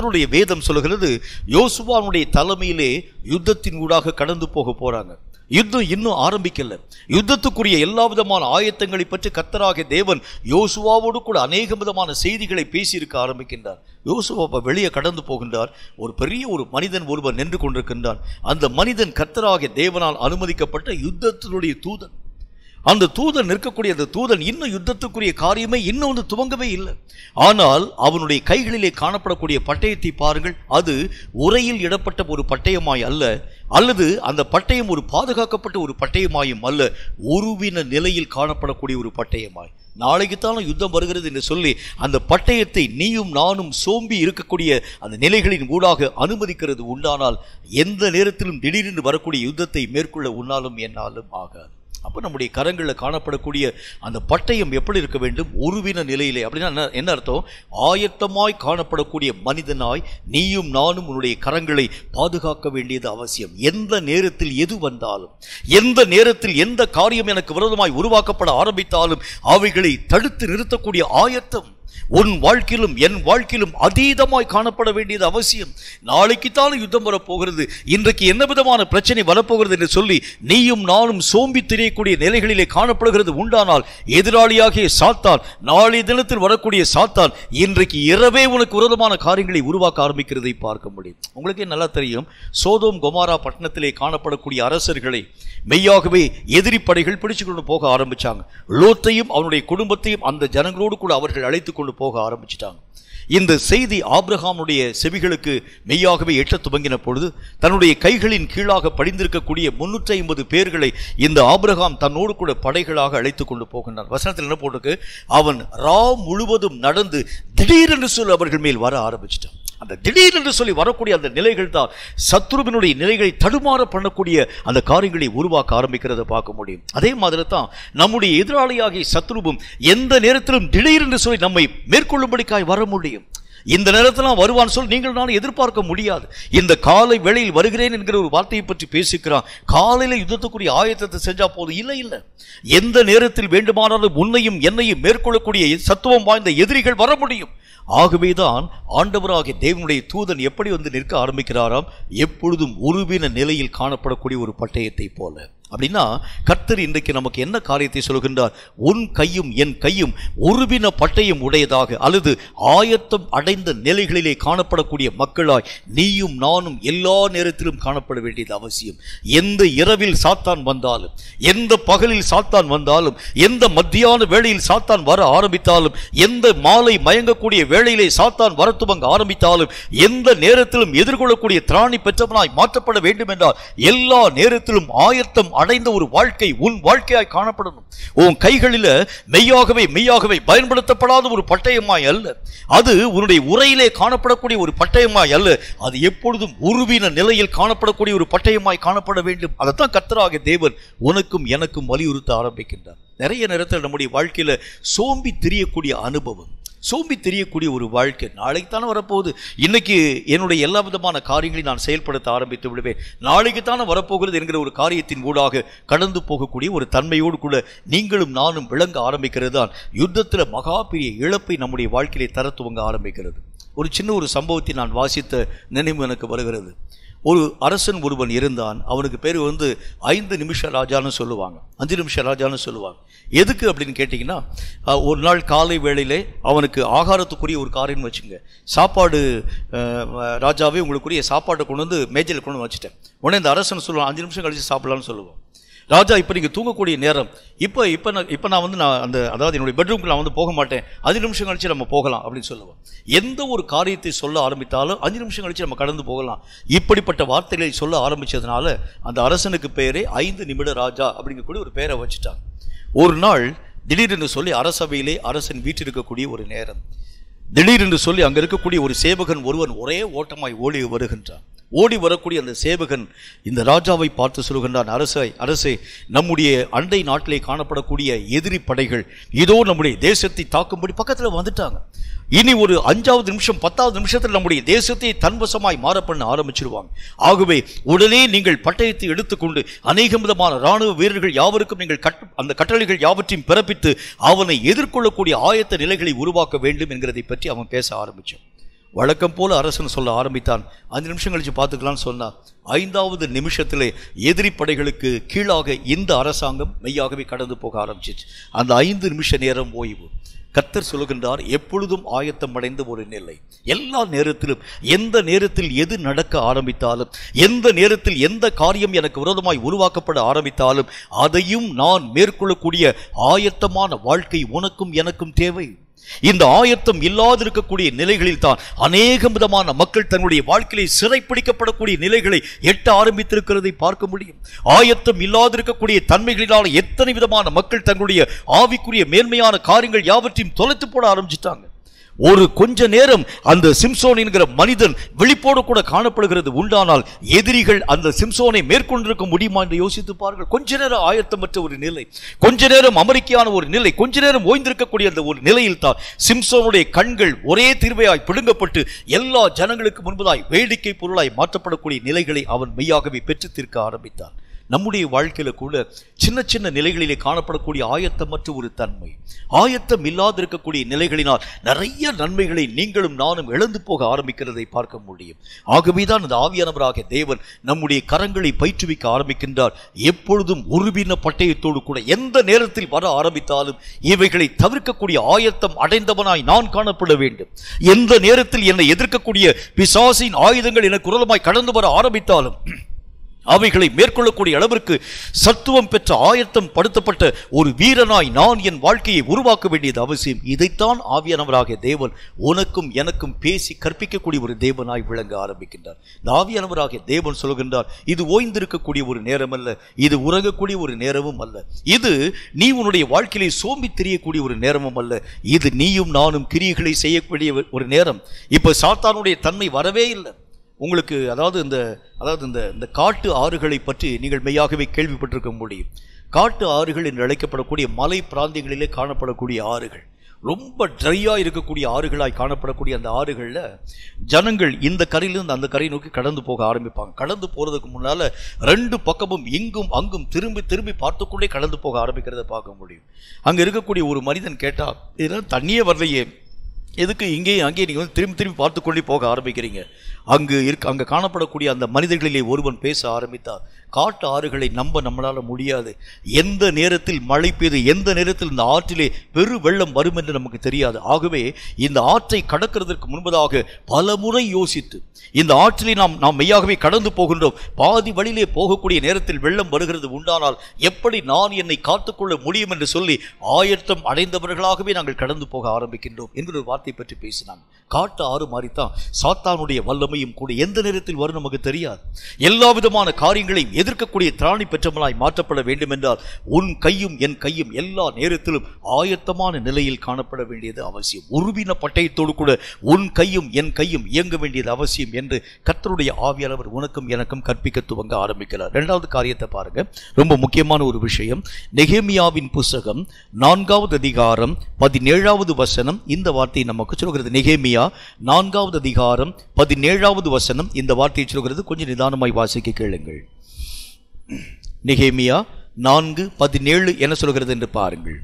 கர்த்தருடைய வேதம் சொல்கிறது யோசுவானுடைய தலைமையிலே யுத்தத்தின் ஊடாக கடந்து போக போறாங்க யுத்தம் இன்னும் ஆரம்பிக்கல யுத்தத்துக்குரிய எல்லா விதமான ஆயத்தங்களை பற்றி கர்த்தராகிய தேவன் யோசுவாவோடு கூட அநேக விதமான செய்திகளை பேசியிருக்க ஆரம்பிக்கின்றார் யோசுவா அப்ப வெளியே கடந்து போகின்றார் ஒரு பெரிய ஒரு மனிதன் ஒருவர் நின்று கொண்டிருக்கின்றான் அந்த மனிதன் கர்த்தராகிய தேவனால் அனுமதிக்கப்பட்ட யுத்தத்தினுடைய தூதன் அந்த தூதன் நிற்கக்கூடிய அந்த தூதன் இன்னும் யுத்தத்துக்குரிய காரியமே இன்னும் வந்து துவங்கவே இல்லை ஆனால் அவனுடைய கைகளிலே காணப்படக்கூடிய பட்டயத்தை பாருங்கள் அது உரையில் இடப்பட்ட ஒரு பட்டயமாய் அல்ல அல்லது அந்த பட்டயம் ஒரு பாதுகாக்கப்பட்ட ஒரு பட்டயமாயும் அல்ல உருவின நிலையில் காணப்படக்கூடிய ஒரு பட்டயமாய் நாளைக்குத்தான யுத்தம் வருகிறது என்று சொல்லி அந்த பட்டயத்தை நீயும் நானும் சோம்பி இருக்கக்கூடிய அந்த நிலைகளின் ஊடாக அனுமதிக்கிறது உண்டானால் எந்த நேரத்திலும் திடீரென்று வரக்கூடிய யுத்தத்தை மேற்கொள்ள உன்னாலும் என்னாலும் ஆகாது அப்போ நம்முடைய கரங்களில் காணப்படக்கூடிய அந்த பட்டயம் எப்படி இருக்க வேண்டும் உருவின நிலையிலே அப்படின்னா என்ன- என்ன அர்த்தம் ஆயத்தமாய் காணப்படக்கூடிய மனிதனாய் நீயும் நானும் உன்னுடைய கரங்களை பாதுகாக்க வேண்டியது அவசியம் எந்த நேரத்தில் எது வந்தாலும் எந்த நேரத்தில் எந்த காரியம் எனக்கு விரோதமாய் உருவாக்கப்பட ஆரம்பித்தாலும் அவைகளை தடுத்து நிறுத்தக்கூடிய ஆயத்தம் உன் வாழ்க்கையிலும் என் வாழ்க்கையிலும் அதீதமாய் காணப்பட வேண்டியது அவசியம் நாளைக்குத்தான் யுத்தம் வரப்போகிறது இன்றைக்கு என்ன விதமான பிரச்சனை வரப்போகிறது என்று சொல்லி நீயும் நானும் சோம்பி திரியக்கூடிய நிலைகளிலே காணப்படுகிறது உண்டானால் எதிராளியாகிய சாத்தான் நாளை தினத்தில் வரக்கூடிய சாத்தான் இன்றைக்கு இரவே உனக்கு விரோதமான காரியங்களை உருவாக்க ஆரம்பிக்கிறதை பார்க்க முடியும் உங்களுக்கே நல்லா தெரியும் சோதோம் கொமாரா பட்டணத்திலே காணப்படக்கூடிய அரசர்களை மெய்யாகவே எதிரி படைகள் பிடிச்சு கொண்டு போக ஆரம்பிச்சாங்க லோத்தையும் அவனுடைய குடும்பத்தையும் அந்த ஜனங்களோடு கூட அவர்கள் அழைத்து கொண்டு போக ஆரம்பிச்சிட்டாங்க இந்த செய்தி ஆபிரகாமுடைய செவிகளுக்கு மெய்யாகவே எட்ட துவங்கின பொழுது தன்னுடைய கைகளின் கீழாக படிந்திருக்கக்கூடிய முன்னூற்றி ஐம்பது பேர்களை இந்த ஆபிரகாம் தன்னோடு கூட படைகளாக அழைத்து கொண்டு போகின்றான் வசனத்தில் என்ன போட்டிருக்கு அவன் ரா முழுவதும் நடந்து திடீரென்று சொல்லி அவர்கள் மேல் வர ஆரம்பிச்சிட்டான் அந்த திடீரென்று சொல்லி வரக்கூடிய அந்த நிலைகள் தான் சத்ருவினுடைய நிலைகளை தடுமாற பண்ணக்கூடிய அந்த காரியங்களை உருவாக்க ஆரம்பிக்கிறத பார்க்க முடியும் அதே மாதிரி தான் நம்முடைய எதிராளியாகிய சத்ருவும் எந்த நேரத்திலும் திடீரென்று சொல்லி நம்மை மேற்கொள்ளும்படிக்காய் வர முடியும் இந்த நேரத்தில் வருவான்னு சொல்லி நீங்கள் நான் எதிர்பார்க்க முடியாது இந்த காலை வேளையில் வருகிறேன் என்கிற ஒரு வார்த்தையை பற்றி பேசிக்கிறான் காலையில யுத்தத்துக்குரிய ஆயத்தத்தை செஞ்சா போதும் இல்லை இல்லை எந்த நேரத்தில் வேண்டுமானாலும் உன்னையும் என்னையும் மேற்கொள்ளக்கூடிய சத்துவம் வாய்ந்த எதிரிகள் வர முடியும் ஆகவேதான் ஆண்டவராகிய தேவனுடைய தூதன் எப்படி வந்து நிற்க ஆரம்பிக்கிறாராம் எப்பொழுதும் உருவின நிலையில் காணப்படக்கூடிய ஒரு பட்டயத்தை போல அப்படின்னா கர்த்தர் இன்றைக்கு நமக்கு என்ன காரியத்தை சொல்கின்றார் உன் கையும் என் கையும் உருவின பட்டயம் உடையதாக அல்லது ஆயத்தம் அடைந்த நிலைகளிலே காணப்படக்கூடிய மக்களாய் நீயும் நானும் எல்லா நேரத்திலும் காணப்பட வேண்டியது அவசியம் எந்த இரவில் சாத்தான் வந்தாலும் எந்த பகலில் சாத்தான் வந்தாலும் எந்த மத்தியான வேளையில் சாத்தான் வர ஆரம்பித்தாலும் எந்த மாலை மயங்கக்கூடிய வேளையிலே சாத்தான் வர துவங்க ஆரம்பித்தாலும் எந்த நேரத்திலும் எதிர்கொள்ளக்கூடிய திராணி பெற்றவனாய் மாற்றப்பட வேண்டும் என்றால் எல்லா நேரத்திலும் ஆயத்தம் அடைந்த ஒரு வாழ்க்கை உன் வாழ்க்கையாய் காணப்படணும் உன் கைகளில மெய்யாகவே மெய்யாகவே பயன்படுத்தப்படாத ஒரு பட்டயமாய் அல்ல அது உன்னுடைய உரையிலே காணப்படக்கூடிய ஒரு பட்டயமாய் அல்ல அது எப்பொழுதும் உருவின நிலையில் காணப்படக்கூடிய ஒரு பட்டயமாய் காணப்பட வேண்டும் அதைத்தான் கர்த்தராகிய தேவன் உனக்கும் எனக்கும் வலியுறுத்த ஆரம்பிக்கின்றார் நிறைய நேரத்தில் நம்முடைய வாழ்க்கையில சோம்பி திரியக்கூடிய அனுபவம் சோம்பி தெரியக்கூடிய ஒரு வாழ்க்கை நாளைக்கு தானே வரப்போகுது இன்னைக்கு என்னுடைய எல்லா விதமான காரியங்களையும் நான் செயல்படுத்த ஆரம்பித்து விடுவேன் நாளைக்கு தானே வரப்போகிறது என்கிற ஒரு காரியத்தின் ஊடாக கடந்து போகக்கூடிய ஒரு தன்மையோடு கூட நீங்களும் நானும் விளங்க ஆரம்பிக்கிறது தான் யுத்தத்தில் மகா பெரிய இழப்பை நம்முடைய வாழ்க்கையிலே தர துவங்க ஆரம்பிக்கிறது ஒரு சின்ன ஒரு சம்பவத்தை நான் வாசித்த நினைவு எனக்கு வருகிறது ஒரு அரசன் ஒருவன் இருந்தான் அவனுக்கு பேர் வந்து ஐந்து நிமிஷ ராஜான்னு சொல்லுவாங்க அஞ்சு நிமிஷ ராஜான்னு சொல்லுவாங்க எதுக்கு அப்படின்னு கேட்டிங்கன்னா அஹ், ஒரு நாள் காலை வேளையிலே அவனுக்கு ஆகாரத்துக்குரிய ஒரு காரியம்னு வச்சுங்க சாப்பாடு அஹ், ராஜாவே உங்களுக்குரிய சாப்பாட்டை கொண்டு வந்து மேஜையில் கொண்டு வந்து வச்சுட்டேன் உடனே இந்த அரசன் சொல்லுவான் அஞ்சு நிமிஷம் கழிச்சு சாப்பிடலாம்னு சொல்லுவான் ராஜா இப்போ நீங்கள் தூங்கக்கூடிய நேரம் இப்போ இப்போ நான் இப்போ நான் வந்து நான் அந்த அதாவது என்னுடைய பெட்ரூம்க்கு நான் வந்து போக மாட்டேன் அஞ்சு நிமிஷம் கழிச்சு நம்ம போகலாம் அப்படின்னு சொல்லுவோம் எந்த ஒரு காரியத்தை சொல்ல ஆரம்பித்தாலும் அஞ்சு நிமிஷம் கழிச்சு நம்ம கடந்து போகலாம் இப்படிப்பட்ட வார்த்தைகளை சொல்ல ஆரம்பிச்சதுனால அந்த அரசனுக்கு பேரே ஐந்து நிமிட ராஜா அப்படிங்கக்கூடிய ஒரு பேரை வச்சுட்டாங்க ஒரு நாள் திடீரென்று சொல்லி அரசவையிலே அரசன் வீற்றிருக்கக்கூடிய ஒரு நேரம் திடீரென்று சொல்லி அங்க இருக்கக்கூடிய ஒரு சேவகன் ஒருவன் ஒரே ஓட்டமாய் ஓடி வருகின்றான் ஓடி வரக்கூடிய அந்த சேவகன் இந்த ராஜாவை பார்த்து சொல்கின்றான் அரசை அரசே நம்முடைய அண்டை நாட்டிலே காணப்படக்கூடிய எதிரி படைகள் இதோ நம்முடைய தேசத்தை தாக்கும்படி பக்கத்துல வந்துட்டாங்க இனி ஒரு அஞ்சாவது நிமிஷம் பத்தாவது நிமிஷத்தில் நம்முடைய தேசத்தை தன்வசமாய் மாற பண்ண ஆரம்பிச்சிருவாங்க ஆகவே உடனே நீங்கள் பட்டயத்தை எடுத்துக்கொண்டு அநேக விதமான ராணுவ வீரர்கள் யாவருக்கும் நீங்கள் கட்டு அந்த கட்டளைகள் யாவற்றையும் பிறப்பித்து அவனை எதிர்கொள்ளக்கூடிய ஆயத்த நிலைகளை உருவாக்க வேண்டும் என்கிறதை பற்றி அவன் பேச ஆரம்பிச்சான் வழக்கம் போல அரசன் சொல்ல ஆரம்பித்தான் அஞ்சு நிமிஷம் கழிச்சு பார்த்துக்கலாம்னு சொன்னா ஐந்தாவது நிமிஷத்திலே எதிரி படைகளுக்கு கீழாக இந்த அரசாங்கம் மெய்யாகவே கடந்து போக ஆரம்பிச்சிச்சு அந்த ஐந்து நிமிஷ நேரம் ஓய்வு கர்த்தர் சொல்லுகின்றார் எப்பொழுதும் ஆயத்தம் அடைந்த ஒரு நிலை எல்லா நேரத்திலும் எந்த நேரத்தில் எது நடக்க ஆரம்பித்தாலும் எந்த நேரத்தில் எந்த காரியம் எனக்கு விரோதமாய் உருவாக்கப்பட ஆரம்பித்தாலும் அதையும் நான் மேற்கொள்ளக்கூடிய ஆயத்தமான வாழ்க்கை உனக்கும் எனக்கும் தேவை இந்த ஆயத்தம் இல்லாதிருக்கக்கூடிய நிலைகளில் தான் அநேக விதமான மக்கள் தன்னுடைய வாழ்க்கையிலே சிறைப்பிடிக்கப்படக்கூடிய நிலைகளை எட்ட ஆரம்பித்திருக்கிறதை பார்க்க முடியும் ஆயத்தம் இல்லாதிருக்கக்கூடிய தன்மைகளினால் எத்தனை விதமான மக்கள் தங்களுடைய ஆவிக்குரிய மேன்மையான காரியங்கள் யாவற்றையும் தொலைத்து போட ஆரம்பிச்சிட்டாங்க ஒரு கொஞ்ச நேரம் அந்த சிம்சோன் என்கிற மனிதன் விழிப்போடு கூட காணப்படுகிறது உண்டானால் எதிரிகள் அந்த சிம்சோனை மேற்கொண்டிருக்க முடியுமா என்று யோசித்து பாருங்கள் கொஞ்ச நேரம் ஆயத்தமற்ற ஒரு நிலை கொஞ்ச நேரம் அமெரிக்கான ஒரு நிலை கொஞ்ச நேரம் ஓய்ந்திருக்கக்கூடிய அந்த ஒரு நிலையில் தான் சிம்சோனுடைய கண்கள் ஒரே தீர்வையாய் பிடுங்கப்பட்டு எல்லா ஜனங்களுக்கு முன்பதாய் வேடிக்கை பொருளாய் மாற்றப்படக்கூடிய நிலைகளை அவன் மெய்யாகவே பெற்றுத் தீர்க்க ஆரம்பித்தான் நம்முடைய வாழ்க்கையில கூட சின்ன சின்ன நிலைகளிலே காணப்படக்கூடிய ஆயத்தமற்ற ஒரு தன்மை ஆயத்தம் இல்லாதிருக்கக்கூடிய நிலைகளினால் நிறைய நன்மைகளை நீங்களும் நானும் இழந்து போக ஆரம்பிக்கிறதை பார்க்க முடியும் ஆகவேதான் இந்த ஆவியானவராக தேவன் நம்முடைய கரங்களை பயிற்றுவிக்க ஆரம்பிக்கின்றார் எப்பொழுதும் உருவின பட்டயத்தோடு கூட எந்த நேரத்தில் வர ஆரம்பித்தாலும் இவைகளை தவிர்க்கக்கூடிய ஆயத்தம் அடைந்தவனாய் நான் காணப்பட வேண்டும் எந்த நேரத்தில் என்னை எதிர்க்கக்கூடிய பிசாசின் ஆயுதங்கள் எனக்கு உரலமாய் கடந்து வர ஆரம்பித்தாலும் அவைகளை மேற்கொள்ளக்கூடிய அளவிற்கு சத்துவம் பெற்ற ஆயத்தம் படுத்தப்பட்ட ஒரு வீரனாய் நான் என் வாழ்க்கையை உருவாக்க வேண்டியது அவசியம் இதைத்தான் ஆவியானவராகிய தேவன் உனக்கும் எனக்கும் பேசி கற்பிக்கக்கூடிய ஒரு தேவனாய் விளங்க ஆரம்பிக்கின்றார் இந்த ஆவியானவராகிய தேவன் சொல்கின்றார் இது ஓய்ந்திருக்கக்கூடிய ஒரு நேரம் அல்ல இது உறங்கக்கூடிய ஒரு நேரமும் அல்ல இது நீ உன்னுடைய வாழ்க்கையிலே சோம்பி தெரியக்கூடிய ஒரு நேரமும் அல்ல இது நீயும் நானும் கிரியைகளை செய்யக்கூடிய ஒரு நேரம் இப்ப சாத்தானுடைய தன்மை வரவே இல்லை உங்களுக்கு அதாவது இந்த அதாவது இந்த இந்த காட்டு ஆறுகளை பற்றி நீங்கள் மெய்யாகவே கேள்விப்பட்டிருக்க முடியும் காட்டு ஆறுகள் என்று அழைக்கப்படக்கூடிய மலை பிராந்தியங்களிலே காணப்படக்கூடிய ஆறுகள் ரொம்ப ட்ரையாக இருக்கக்கூடிய ஆறுகளாய் காணப்படக்கூடிய அந்த ஆறுகளில் ஜனங்கள் இந்த கரையிலிருந்து அந்த கரையை நோக்கி கடந்து போக ஆரம்பிப்பாங்க கடந்து போகிறதுக்கு முன்னால் ரெண்டு பக்கமும் இங்கும் அங்கும் திரும்பி திரும்பி பார்த்துக்கொண்டே கடந்து போக ஆரம்பிக்கிறத பார்க்க முடியும் அங்கே இருக்கக்கூடிய ஒரு மனிதன் கேட்டால் இதெல்லாம் தண்ணியே வரலையே எதுக்கு இங்கேயும் அங்கேயும் நீங்கள் வந்து திரும்பி திரும்பி பார்த்து கொண்டே போக ஆரம்பிக்கிறீங்க அங்கு இருக்க அங்கே காணப்படக்கூடிய அந்த மனிதர்களிலே ஒருவன் பேச ஆரம்பித்தார் காட்டு ஆறுகளை நம்ப நம்மளால முடியாது எந்த நேரத்தில் மழை பெய்து எந்த நேரத்தில் இந்த ஆற்றிலே பெரு வெள்ளம் வரும் என்று நமக்கு தெரியாது ஆகவே இந்த ஆற்றை கடக்கிறதற்கு முன்பதாக பல முறை யோசித்து இந்த ஆற்றிலே நாம் நாம் மெய்யாகவே கடந்து போகின்றோம் பாதி வழியிலே போகக்கூடிய நேரத்தில் வெள்ளம் வருகிறது உண்டானால் எப்படி நான் என்னை காத்துக்கொள்ள முடியும் என்று சொல்லி ஆயத்தம் அடைந்தவர்களாகவே நாங்கள் கடந்து போக ஆரம்பிக்கின்றோம் என்கிற ஒரு வார்த்தை பற்றி பேசினாங்க காட்டு ஆறு மாதிரித்தான் சாத்தானுடைய வல்லமையும் கூட எந்த நேரத்தில் வரும் நமக்கு தெரியாது எல்லா விதமான காரியங்களையும் எதிர்க்கக்கூடிய திராணி பெற்றவனாய் மாற்றப்பட வேண்டும் என்றால் உன் கையும் என் கையும் எல்லா நேரத்திலும் ஆயத்தமான நிலையில் காணப்பட வேண்டியது அவசியம் உருவின பட்டயத்தோடு கூட உன் கையும் என் கையும் இயங்க வேண்டியது அவசியம் என்று கர்த்தருடைய ஆவியானவர் உனக்கும் எனக்கும் கற்பிக்க துவங்க ஆரம்பிக்கிறார் இரண்டாவது காரியத்தை பாருங்க ரொம்ப முக்கியமான ஒரு விஷயம் நெகேமியாவின் புஸ்தகம் நான்காவது அதிகாரம் பதினேழாவது வசனம் இந்த வார்த்தையை நமக்கு சொல்கிறது நெகேமியா நான்காவது அதிகாரம் பதினேழாவது வசனம் இந்த வார்த்தையை சொல்கிறது கொஞ்சம் நிதானமாய் வாசிக்க கேளுங்கள் நெகேமியா நான்கு பதினேழு என்ன சொல்கிறது என்று பாருங்கள்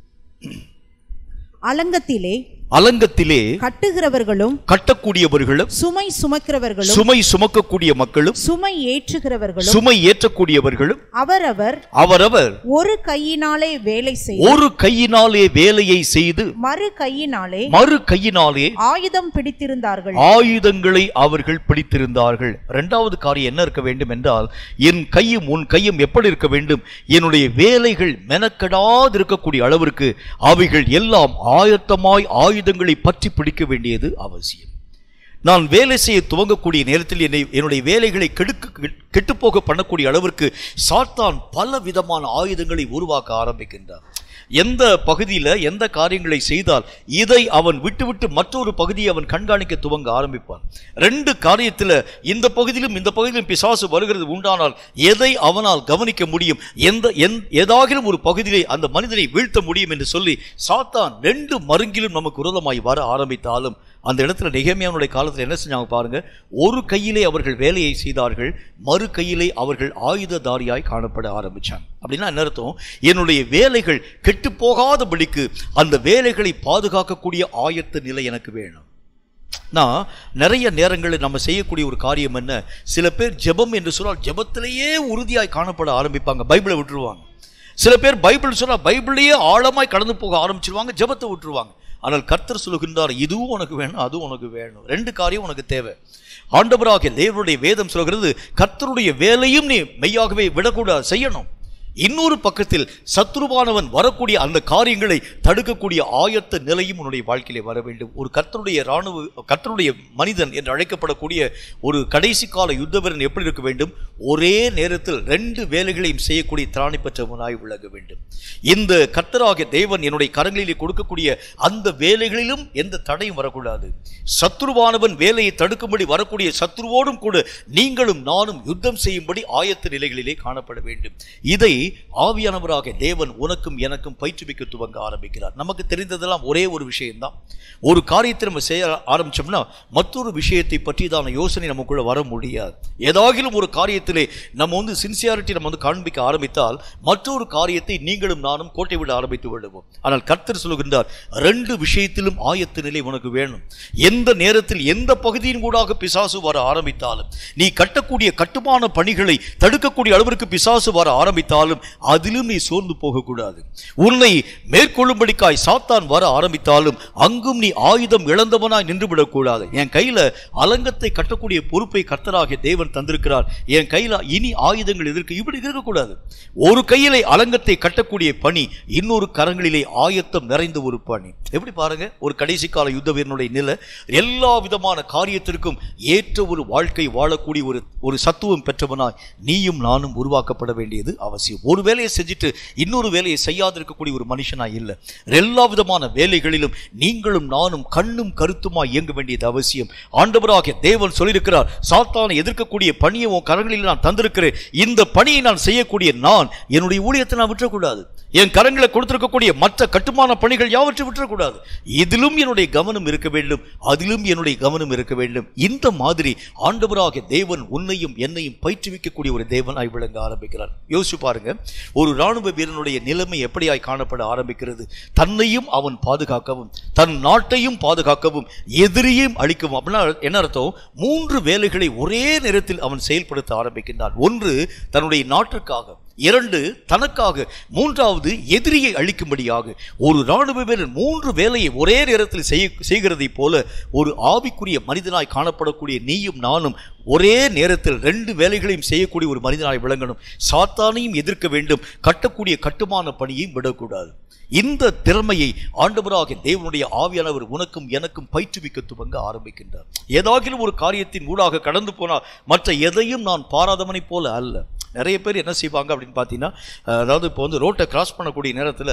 அலங்கத்திலே அலங்கத்திலே கட்டுகிறவர்களும் கட்டக்கூடியவர்களும் சுமை சுமக்கிறவர்களும் சுமை சுமக்கக்கூடிய மக்களும் சுமை ஏற்றுகிறவர்களும் சுமை ஏற்றக்கூடியவர்களும் அவரவர் அவரவர் ஒரு கையினாலே வேலை செய்து ஒரு கையினாலே வேலையை செய்து மறு கையினாலே மறு கையினாலே ஆயுதம் பிடித்திருந்தார்கள் ஆயுதங்களை அவர்கள் பிடித்திருந்தார்கள் இரண்டாவது காரியம் என்ன இருக்க வேண்டும் என்றால் என் கையும் உன் கையும் எப்படி இருக்க வேண்டும் என்னுடைய வேலைகள் மெனக்கெடாது இருக்கக்கூடிய அளவிற்கு அவைகள் எல்லாம் ஆயத்தமாய் ஆயுதங்களை பற்றி பிடிக்க வேண்டியது அவசியம் நான் வேலை செய்ய துவங்கக்கூடிய நேரத்தில் என்னை என்னுடைய வேலைகளை கெடுக்க கெட்டுப்போக பண்ணக்கூடிய அளவிற்கு சாத்தான் பல விதமான ஆயுதங்களை உருவாக்க ஆரம்பிக்கின்றார் எந்த பகுதியில் எந்த காரியங்களை செய்தால் இதை அவன் விட்டுவிட்டு மற்றொரு பகுதியை அவன் கண்காணிக்க துவங்க ஆரம்பிப்பான் ரெண்டு காரியத்தில் இந்த பகுதியிலும் இந்த பகுதியிலும் பிசாசு வருகிறது உண்டானால் எதை அவனால் கவனிக்க முடியும் எந்த எந் ஏதாகிலும் ஒரு பகுதியிலே அந்த மனிதனை வீழ்த்த முடியும் என்று சொல்லி சாத்தான் ரெண்டு மருங்கிலும் நமக்கு விரோதமாய் வர ஆரம்பித்தாலும் அந்த இடத்துல நெகேமியானுடைய காலத்தில் என்ன செஞ்சாங்க பாருங்க ஒரு கையிலே அவர்கள் வேலையை செய்தார்கள் மறு கையிலே அவர்கள் ஆயுததாரியாய் காணப்பட ஆரம்பிச்சாங்க அப்படின்னா என்ன அர்த்தம் என்னுடைய வேலைகள் கெட்டு போகாதபடிக்கு அந்த வேலைகளை பாதுகாக்கக்கூடிய ஆயத்த நிலை எனக்கு வேணும் நான் நிறைய நேரங்களில் நம்ம செய்யக்கூடிய ஒரு காரியம் என்ன சில பேர் ஜெபம் என்று சொன்னால் ஜெபத்திலேயே உறுதியாய் காணப்பட ஆரம்பிப்பாங்க பைபிளை விட்டுருவாங்க சில பேர் பைபிள் சொன்னால் பைபிளையே ஆழமாய் கடந்து போக ஆரம்பிச்சிருவாங்க ஜெபத்தை விட்டுருவாங்க ஆனால் கர்த்தர் சொல்லுகின்றார் இதுவும் உனக்கு வேணும் அதுவும் உனக்கு வேணும் ரெண்டு காரியம் உனக்கு தேவை ஆண்டவராகிய தேவனுடைய வேதம் சொல்கிறது கர்த்தருடைய வேலையும் நீ மெய்யாகவே விடக்கூடாது செய்யணும் இன்னொரு பக்கத்தில் சத்ருவானவன் வரக்கூடிய அந்த காரியங்களை தடுக்கக்கூடிய ஆயத்த நிலையும் உன்னுடைய வாழ்க்கையிலே வர வேண்டும் ஒரு கர்த்தருடைய ராணுவ கர்த்தருடைய மனிதன் என்று அழைக்கப்படக்கூடிய ஒரு கடைசி கால யுத்த வீரன் எப்படி இருக்க வேண்டும் ஒரே நேரத்தில் ரெண்டு வேலைகளையும் செய்யக்கூடிய திராணி பெற்றவனாய் விளங்க வேண்டும் இந்த கர்த்தராகிய தேவன் என்னுடைய கரங்களிலே கொடுக்கக்கூடிய அந்த வேலைகளிலும் எந்த தடையும் வரக்கூடாது சத்ருவானவன் வேலையை தடுக்கும்படி வரக்கூடிய சத்ருவோடும் கூட நீங்களும் நானும் யுத்தம் செய்யும்படி ஆயத்த நிலைகளிலே காணப்பட வேண்டும் இதை ஆவியானவராக தேவன் உனக்கும் எனக்கும் பயிற்றுவிக்க துவங்க ஆரம்பிக்கிறார் நமக்கு தெரிந்ததெல்லாம் ஒரே ஒரு விஷயம்தான் ஒரு காரியத்தை நம்ம செய்ய ஆரம்பிச்சோம்னா மற்றொரு விஷயத்தை பற்றியதான யோசனை நமக்குள்ள வர முடியாது ஏதாகிலும் ஒரு காரியத்திலே நம்ம வந்து சின்சியாரிட்டி நம்ம வந்து காண்பிக்க ஆரம்பித்தால் மற்றொரு காரியத்தை நீங்களும் நானும் கோட்டை விட ஆரம்பித்து விடுவோம் ஆனால் கர்த்தர் சொல்கின்றார் ரெண்டு விஷயத்திலும் ஆயத்த நிலை உனக்கு வேணும் எந்த நேரத்தில் எந்த பகுதியின் கூடாக பிசாசு வர ஆரம்பித்தாலும் நீ கட்டக்கூடிய கட்டுமான பணிகளை தடுக்கக்கூடிய அளவிற்கு பிசாசு வர ஆரம்பித்தாலும் அதிலும் நீ சோர்ந்து போகக்கூடாது உன்னை மேற்கொள்ளும்படிக்காய் சாத்தான் வர ஆரம்பித்தாலும் அங்கும் நீ ஆயுதம் இழந்தவனாய் நின்று விடக்கூடாது என் கையில அலங்கத்தை கட்டக்கூடிய பொறுப்பை கர்த்தராகிய தேவன் தந்திருக்கிறார் என் கையில இனி ஆயுதங்கள் எதற்கு இப்படி இருக்கக்கூடாது ஒரு கையிலே அலங்கத்தை கட்டக்கூடிய பணி இன்னொரு கரங்களிலே ஆயத்தம் நிறைந்த ஒரு பணி எப்படி பாருங்க ஒரு கடைசி கால யுத்த வீரனுடைய நிலை எல்லா விதமான காரியத்திற்கும் ஏற்ற ஒரு வாழ்க்கை வாழக்கூடிய ஒரு ஒரு சத்துவம் பெற்றவனாய் நீயும் நானும் உருவாக்கப்பட வேண்டியது அவசியம் ஒரு வேலையை செஞ்சுட்டு இன்னொரு வேலையை செய்யாதிருக்கக்கூடிய ஒரு மனுஷனாய் இல்லை எல்லா விதமான வேலைகளிலும் நீங்களும் நானும் கண்ணும் கருத்துமாய் இயங்க வேண்டியது அவசியம் ஆண்டவராகிய தேவன் சொல்லியிருக்கிறார் சாத்தானை எதிர்க்கக்கூடிய பணியை உன் கரங்களில் நான் தந்திருக்கிறேன் இந்த பணியை நான் செய்யக்கூடிய நான் என்னுடைய ஊழியத்தை நான் விட்டுறக்கூடாது என் கரங்களை கொடுத்திருக்கக்கூடிய மற்ற கட்டுமான பணிகள் யாவற்றை விட்டுறக்கூடாது இதிலும் என்னுடைய கவனம் இருக்க வேண்டும் அதிலும் என்னுடைய கவனம் இருக்க வேண்டும் இந்த மாதிரி ஆண்டவராகிய தேவன் உன்னையும் என்னையும் பயிற்றுவிக்கக்கூடிய ஒரு தேவனாய் விளங்க ஆரம்பிக்கிறார் யோசிச்சு பாருங்க ஒரு ராணுவ வீரனுடைய நிலைமை எப்படியாய் காணப்பட ஆரம்பிக்கிறது தன்னையும் அவன் பாதுகாக்கவும் தன் நாட்டையும் பாதுகாக்கவும் எதிரியும் அழிக்கவும் அப்படின்னா என்ன அர்த்தம் மூன்று வேலைகளை ஒரே நேரத்தில் அவன் செயல்படுத்த ஆரம்பிக்கின்றான் ஒன்று தன்னுடைய நாட்டிற்காக இரண்டு தனக்காக மூன்றாவது எதிரியை அழிக்கும்படியாக ஒரு ராணுவ வீரன் மூன்று வேலையை ஒரே நேரத்தில் செய்ய செய்கிறதைப் போல ஒரு ஆவிக்குரிய மனிதனாய் காணப்படக்கூடிய நீயும் நானும் ஒரே நேரத்தில் ரெண்டு வேலைகளையும் செய்யக்கூடிய ஒரு மனிதனாய் விளங்கணும் சாத்தானையும் எதிர்க்க வேண்டும் கட்டக்கூடிய கட்டுமான பணியையும் விடக்கூடாது இந்த திறமையை ஆண்டவராக தேவனுடைய ஆவியானவர் உனக்கும் எனக்கும் பயிற்றுவிக்க துவங்க ஆரம்பிக்கின்றார் ஏதாகிலும் ஒரு காரியத்தின் ஊடாக கடந்து போனால் மற்ற எதையும் நான் பாராதவனைப் போல அல்ல நிறைய பேர் என்ன செய்வாங்க அப்படின்னு பார்த்தீங்கன்னா அஹ், அதாவது இப்போ வந்து ரோட்டை கிராஸ் பண்ணக்கூடிய நேரத்தில்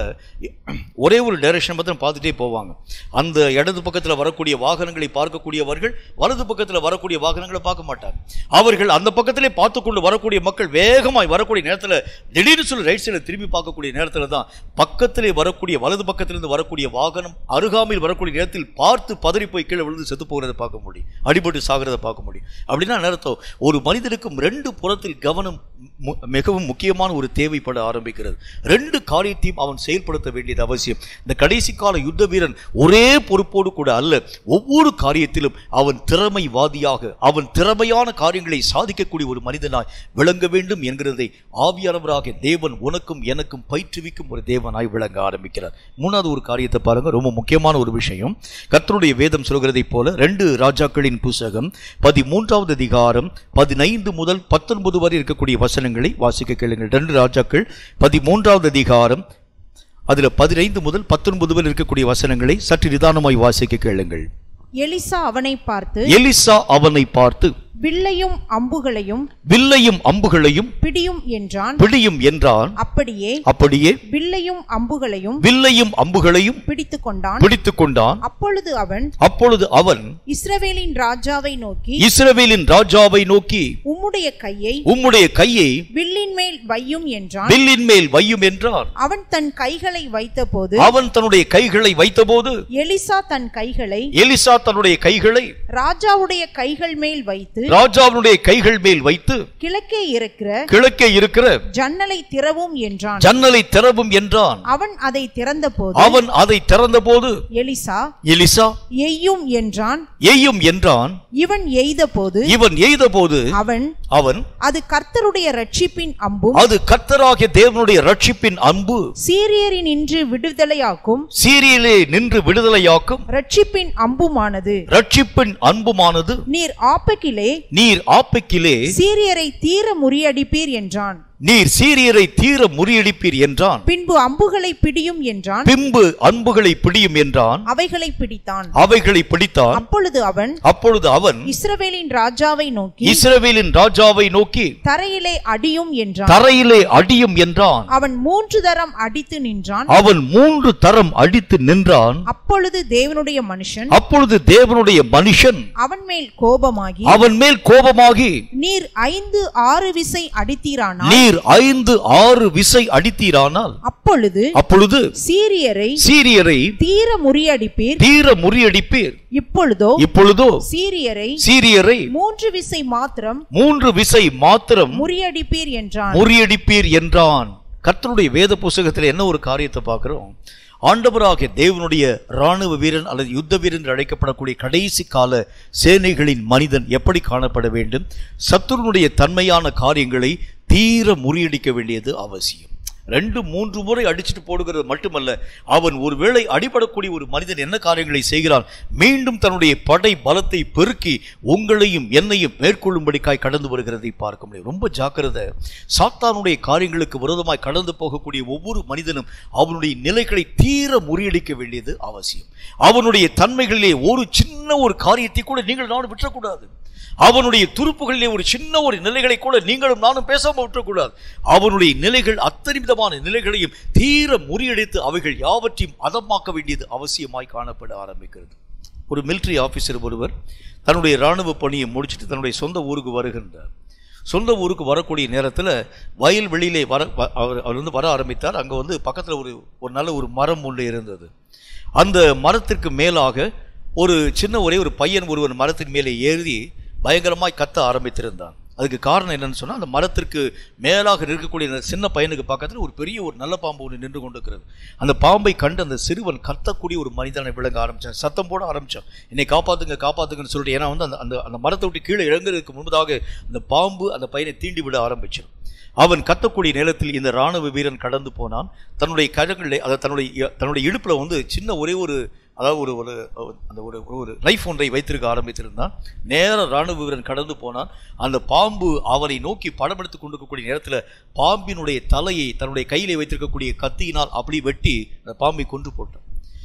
ஒரே ஒரு டைரக்ஷன் மாத்திரம் பார்த்துட்டே போவாங்க அந்த இடது பக்கத்தில் வரக்கூடிய வாகனங்களை பார்க்கக்கூடியவர்கள் வலது பக்கத்தில் வரக்கூடிய வாகனங்களை பார்க்க மாட்டாங்க அவர்கள் அந்த பக்கத்திலே பார்த்து கொண்டு வரக்கூடிய மக்கள் வேகமாய் வரக்கூடிய நேரத்தில் திடீர்னு சொல்லி ரைட் சைடில் திரும்பி பார்க்கக்கூடிய நேரத்தில் தான் பக்கத்திலே வரக்கூடிய வலது பக்கத்திலிருந்து வரக்கூடிய வாகனம் அருகாமையில் வரக்கூடிய நேரத்தில் பார்த்து பதறி போய் கீழே விழுந்து செத்து போகிறத பார்க்க முடியும் அடிபட்டு சாகிறத பார்க்க முடியும் அப்படின்னா என்ன அர்த்தம் ஒரு மனிதனுக்கும் ரெண்டு புறத்தில் கவனம் மு- மிகவும் முக்கியமான ஒரு தேவைப்பட ஆரம்பிக்கிறது ரெண்டு காரியத்தையும் அவன் செயல்படுத்த வேண்டியது அவசியம் இந்த கடைசி கால யுத்த வீரன் ஒரே பொறுப்போடு கூட அல்ல ஒவ்வொரு காரியத்திலும் அவன் திறமைவாதியாக அவன் திறமையான காரியங்களை சாதிக்கக்கூடிய ஒரு மனிதனாய் விளங்க வேண்டும் என்கிறதை ஆவியானவராக தேவன் உனக்கும் எனக்கும் பயிற்றுவிக்கும் ஒரு தேவனாய் விளங்க ஆரம்பிக்கிறார் மூணாவது ஒரு காரியத்தை பாருங்க ரொம்ப முக்கியமான ஒரு விஷயம் கர்த்தருடைய வேதம் சொல்கிறதைப் போல ரெண்டு ராஜாக்களின் புஸ்தகம் பதிமூன்றாவது அதிகாரம் பதினைந்து முதல் பத்தொன்பது வரை இருக்கக்கூடிய வசனங்களை வாசிக்க கேளுங்கள் ரெண்டு ராஜாக்கள் பதிமூன்றாவது அதிகாரம் அதுல பதினைந்து முதல் பத்தொன்பது வரை இருக்கக்கூடிய வசனங்களை சற்று நிதானமாய் வாசிக்க கேளுங்கள் எலிசா அவனை பார்த்து எலிசா அவனை பார்த்து வில்லையும் அம்புகளையும் வில்லையும் அம்புகளையும் பிடியும் என்றான் பிடியும் என்றான் அப்படியே அப்படியே வில்லையும் அம்புகளையும் வில்லையும் அம்புகளையும் பிடித்து கொண்டான் பிடித்துக் கொண்டான் அப்பொழுது அவன் அப்பொழுது அவன் இஸ்ரவேலின் ராஜாவை நோக்கி இஸ்ரவேலின் ராஜாவை நோக்கி உம்முடைய கையை உம்முடைய கையை வில்லின் மேல் வையும் என்றான் வில்லின் மேல் வையும் என்றான் அவன் தன் கைகளை வைத்தபோது அவன் தன்னுடைய கைகளை வைத்தபோது எலிசா தன் கைகளை எலிசா தன்னுடைய கைகளை ராஜாவுடைய கைகள் மேல் வைத்து ராஜாவினுடைய கைகள் மேல் வைத்து கிழக்கே இருக்கிற கிழக்கே இருக்கிற ஜன்னலை திறவும் என்றான் ஜன்னலை திறவும் என்றான் அவன் அதை திறந்தபோது அவன் அதை திறந்தபோது எலிசா எலிசா எய்யும் என்றான் எய்யும் என்றான் இவன் எய்தபோது இவன் எய்தபோது அவன் அவன் அது கர்த்தருடைய ரட்சிப்பின் அம்பும் அது கர்த்தராகிய தேவனுடைய ரட்சிப்பின் அன்பு சீரியரினின்று விடுதலையாக்கும் சீரியலே நின்று விடுதலையாக்கும் ரட்சிப்பின் அம்புமானது ரட்சிப்பின் அன்புமானது நீர் ஆப்பக்கிலே நீர் ஆப்பைக்கிலே சீரியரை தீர முறியடிப்பீர் என்றான் நீர் சீரியரை தீர முறியடிப்பீர் என்றான் பின்பு அம்புகளை பிடியும் என்றான் பின்பு அன்புகளை பிடியும் என்றான் அவைகளை பிடித்தான் அவைகளை பிடித்தான் அப்பொழுது அவன் அப்பொழுது அவன் இஸ்ரவேலின் ராஜாவை நோக்கி இஸ்ரவேலின் ராஜாவை நோக்கி தரையிலே அடியும் என்றான் தரையிலே அடியும் என்றான் அவன் மூன்று தரம் அடித்து நின்றான் அவன் மூன்று தரம் அடித்து நின்றான் அப்பொழுது தேவனுடைய மனுஷன் அப்பொழுது தேவனுடைய மனுஷன் அவன் மேல் கோபமாகி அவன் மேல் கோபமாகி நீர் ஐந்து ஆறு விசை அடித்தீரானால் நீர் ஐந்து ஆறு விசை அடித்தீரானால் அப்பொழுது அப்பொழுது சீரியரை சீரியரை தீர முறியடிப்பீர் தீர முறியடிப்பீர் இப்பொழுதோ இப்பொழுதோ சீரியரை சீரியரை மூன்று விசை மாத்திரம் மூன்று விசை மாத்திரம் முறியடிப்பீர் என்றான் முறியடிப்பீர் என்றான் கர்த்தருடைய வேத புஸ்தகத்தில் என்ன ஒரு காரியத்தை பார்க்கிறோம் ஆண்டவராகிய தேவனுடைய ராணுவ வீரன் அல்லது யுத்த வீரன் என்று அழைக்கப்படக்கூடிய கடைசி கால சேனைகளின் மனிதன் எப்படி காணப்பட வேண்டும் சத்துருனுடைய தன்மையான காரியங்களை தீர முறியடிக்க வேண்டியது அவசியம் ரெண்டு மூன்று முறை அடிச்சுட்டு போடுகிறது மட்டுமல்ல அவன் ஒருவேளை அடிபடக்கூடிய ஒரு மனிதன் என்ன காரியங்களை செய்கிறான் மீண்டும் தன்னுடைய படை பலத்தை பெருக்கி உங்களையும் என்னையும் மேற்கொள்ளும்படிக்காய் கடந்து வருகிறதை பார்க்க முடியும் ரொம்ப ஜாக்கிரதை சாத்தானுடைய காரியங்களுக்கு விரோதமாய் கடந்து போகக்கூடிய ஒவ்வொரு மனிதனும் அவனுடைய நிலைகளை தீர முறியடிக்க வேண்டியது அவசியம் அவனுடைய தன்மைகளிலே ஒரு சின்ன ஒரு காரியத்தை கூட நீங்கள் நானும் விட்டுறக்கூடாது அவனுடைய துருப்புகளிலே ஒரு சின்ன ஒரு நிலைகளை கூட நீங்களும் நானும் பேசாம விட்டுறக்கூடாது அவனுடைய நிலைகள் அத்தனை விதமான நிலைகளையும் தீர முறியடித்து அவைகள் யாவற்றையும் அதமாக்க வேண்டியது அவசியமாய் காணப்பட ஆரம்பிக்கிறது ஒரு மிலிட்டரி ஆபீசர் ஒருவர் தன்னுடைய இராணுவ பணியை முடிச்சுட்டு தன்னுடைய சொந்த ஊருக்கு வருகின்றார் சொந்த ஊருக்கு வரக்கூடிய நேரத்தில் வயல் வெளியிலே வர வ- அவர் அவர் வந்து வர ஆரம்பித்தார் அங்கே வந்து பக்கத்தில் ஒரு ஒரு நல்ல ஒரு மரம் ஒன்று இருந்தது அந்த மரத்திற்கு மேலாக ஒரு சின்ன ஒரே ஒரு பையன் ஒருவன் மரத்தின் மேலே ஏறி பயங்கரமாய் கத்த ஆரம்பித்திருந்தான் அதுக்கு காரணம் என்னன்னு சொன்னால் அந்த மரத்திற்கு மேலாக இருக்கக்கூடிய அந்த சின்ன பையனுக்கு பக்கத்தில் ஒரு பெரிய ஒரு நல்ல பாம்பு ஒன்று நின்று கொண்டிருக்கிறது அந்த பாம்பை கண்டு அந்த சிறுவன் கத்தக்கூடிய ஒரு மனிதனை விளங்க ஆரம்பிச்சான் சத்தம் போட ஆரம்பிச்சான் என்னை காப்பாத்துங்க காப்பாத்துங்கன்னு சொல்லிட்டு ஏன்னா வந்து அந்த அந்த அந்த மரத்தை விட்டு கீழே இறங்குறதுக்கு முன்பதாக அந்த பாம்பு அந்த பையனை தீண்டி விட ஆரம்பிச்சிடும் அவன் கத்தக்கூடிய நேரத்தில் இந்த ராணுவ வீரன் கடந்து போனான் தன்னுடைய கரங்களிலே அதை தன்னுடைய இ- தன்னுடைய இடுப்பில் வந்து சின்ன ஒரே ஒரு அதாவது ஒரு ஒரு அந்த ஒரு ஒரு லைஃப் ஒன்றை வைத்திருக்க ஆரம்பித்திருந்தான் நேர ராணுவ வீரன் கடந்து போனான் அந்த பாம்பு அவனை நோக்கி படமெடுத்து கொண்டிருக்கக்கூடிய நேரத்தில் பாம்பினுடைய தலையை தன்னுடைய கையிலே வைத்திருக்கக்கூடிய கத்தியினால் அப்படி வெட்டி அந்த பாம்பை கொன்று போட்டான்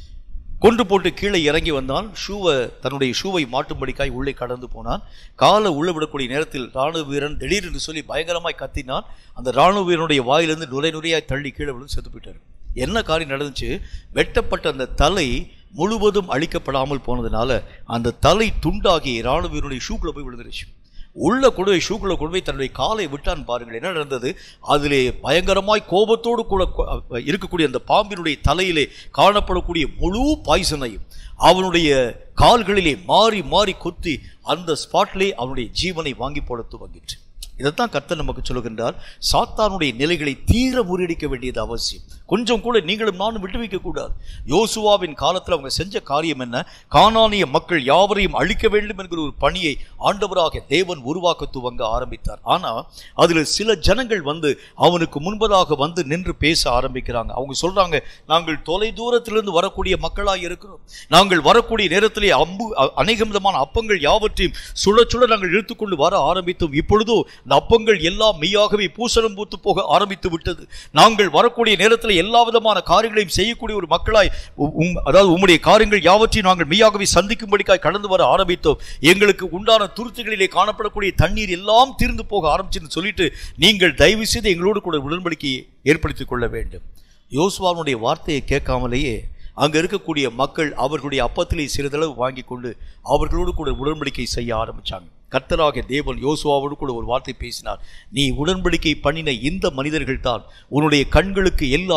கொண்டு போட்டு கீழே இறங்கி வந்தான் ஷூவை தன்னுடைய ஷூவை மாட்டும்படிக்காய் உள்ளே கடந்து போனான் காலை உள்ள விடக்கூடிய நேரத்தில் ராணுவ வீரன் திடீரென்று சொல்லி பயங்கரமாய் கத்தினான் அந்த ராணுவ வீரனுடைய வாயிலிருந்து நுரை நுரையாய் தள்ளி கீழே விழுந்து செத்து போயிட்டார் என்ன காரியம் நடந்துச்சு வெட்டப்பட்ட அந்த தலை முழுவதும் அழிக்கப்படாமல் போனதுனால அந்த தலை துண்டாகி ராணுவ வீரனுடைய ஷூக்குள்ள போய் விழுந்துருச்சு உள்ள கொண்டு போய் ஷூக்குள்ள கொண்டு போய் தன்னுடைய காலை விட்டான் பாருங்கள் என்ன நடந்தது அதிலே பயங்கரமாய் கோபத்தோடு கூட கொ- இருக்கக்கூடிய அந்த பாம்பினுடைய தலையிலே காணப்படக்கூடிய முழு பாய்சனையும் அவனுடைய கால்களிலே மாறி மாறி கொத்தி அந்த ஸ்பாட்லே அவனுடைய ஜீவனை வாங்கி போட துவங்கிற்று இதைத்தான் கர்த்தர் நமக்கு சொல்லுகின்றார் சாத்தானுடைய நிலைகளை தீர முறியடிக்க வேண்டியது அவசியம் கொஞ்சம் கூட நீங்களும் நானும் விட்டு வைக்க கூடாது யோசுவாவின் காலத்தில் அவங்க செஞ்ச காரியம் என்ன கானானிய மக்கள் யாவரையும் அழிக்க வேண்டும் என்கிற ஒரு பணியை ஆண்டவராக தேவன் உருவாக்க துவங்க ஆரம்பித்தார் ஆனா அதுல சில ஜனங்கள் வந்து அவனுக்கு முன்பதாக வந்து நின்று பேச ஆரம்பிக்கிறாங்க அவங்க சொல்றாங்க நாங்கள் தொலை தூரத்திலிருந்து வரக்கூடிய மக்களாய் இருக்கிறோம் நாங்கள் வரக்கூடிய நேரத்திலே அம்பு அ- அநேக விதமான அப்பங்கள் யாவற்றையும் சுட சுட நாங்கள் இழுத்துக்கொண்டு வர ஆரம்பித்தோம் இப்பொழுதோ இந்த அப்பங்கள் எல்லாம் மெய்யாகவே பூசணம் பூத்து போக ஆரம்பித்து விட்டது நாங்கள் வரக்கூடிய நேரத்தில் எல்லா விதமான காரியங்களையும் செய்யக்கூடிய ஒரு மக்களாய் உ- உம்- அதாவது உம்முடைய காரியங்கள் யாவற்றையும் நாங்கள் மெய்யாகவே சந்திக்கும்படிக்காய் கடந்து வர ஆரம்பித்தோம் எங்களுக்கு உண்டான துருத்துகளிலே காணப்படக்கூடிய தண்ணீர் எல்லாம் தீர்ந்து போக ஆரம்பிச்சுன்னு சொல்லிட்டு நீங்கள் தயவு செய்து எங்களோடு கூட உடன்படிக்கையை ஏற்படுத்திக் கொள்ள வேண்டும் யோசுவானுடைய வார்த்தையை கேட்காமலேயே அங்க இருக்கக்கூடிய மக்கள் அவர்களுடைய அப்பத்திலே சிறிதளவு வாங்கி கொண்டு அவர்களோடு கூட உடன்படிக்கை செய்ய ஆரம்பிச்சாங்க கர்த்தராகிய தேவன் யோசுவாவோடு கூட ஒரு வார்த்தை பேசினார் நீ உடன்படிக்கை பண்ணின இந்த மனிதர்கள் தான் உன்னுடைய கண்களுக்கு எல்லாம்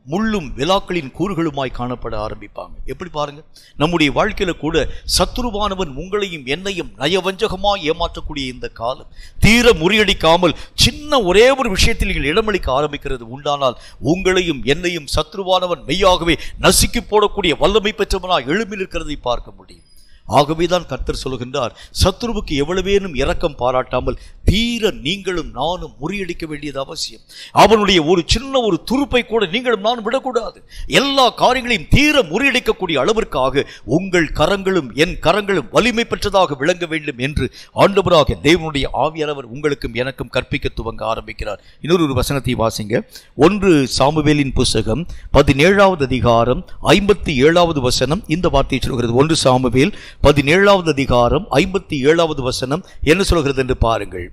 முள்ளும் விழாக்களின் கூறுகளுமாய் காணப்பட ஆரம்பிப்பாங்க எப்படி பாருங்க நம்முடைய வாழ்க்கையில கூட சத்துருவானவன் உங்களையும் என்னையும் நயவஞ்சகமாய் ஏமாற்றக்கூடிய இந்த காலம் தீர முறியடிக்காமல் சின்ன ஒரே ஒரு விஷயத்தில் நீங்கள் இடமளிக்க ஆரம்பிக்கிறது உண்டானால் உங்களையும் என்னையும் சத்ருவானவன் மெய்யாகவே நசுக்கி போடக்கூடிய வல்லமை பெற்றவனாய் எழும்பி நிற்கிறதை பார்க்க முடியும் ஆகவேதான் கர்த்தர் சொல்கின்றார் சத்ருவுக்கு எவ்வளவேனும் இரக்கம் பாராட்டாமல் தீர நீங்களும் நானும் முறியடிக்க வேண்டியது அவசியம் அவனுடைய ஒரு சின்ன ஒரு துருப்பை கூட நீங்களும் நானும் விடக்கூடாது எல்லா காரியங்களையும் தீர முறியடிக்கக்கூடிய அளவிற்காக உங்கள் கரங்களும் என் கரங்களும் வலிமை பெற்றதாக விளங்க வேண்டும் என்று ஆண்டவராக தேவனுடைய ஆவியானவர் உங்களுக்கும் எனக்கும் கற்பிக்க துவங்க ஆரம்பிக்கிறார் இன்னொரு ஒரு வசனத்தை வாசிங்க ஒன்று சாமுவேலின் புஸ்தகம் பதினேழாவது அதிகாரம் ஐம்பத்தி ஏழாவது வசனம் இந்த வார்த்தையை சொல்கிறது ஒன்று சாமுவேல் பதினேழாவது அதிகாரம் ஐம்பத்தி ஏழாவது வசனம் என்ன சொல்கிறது என்று பாருங்கள்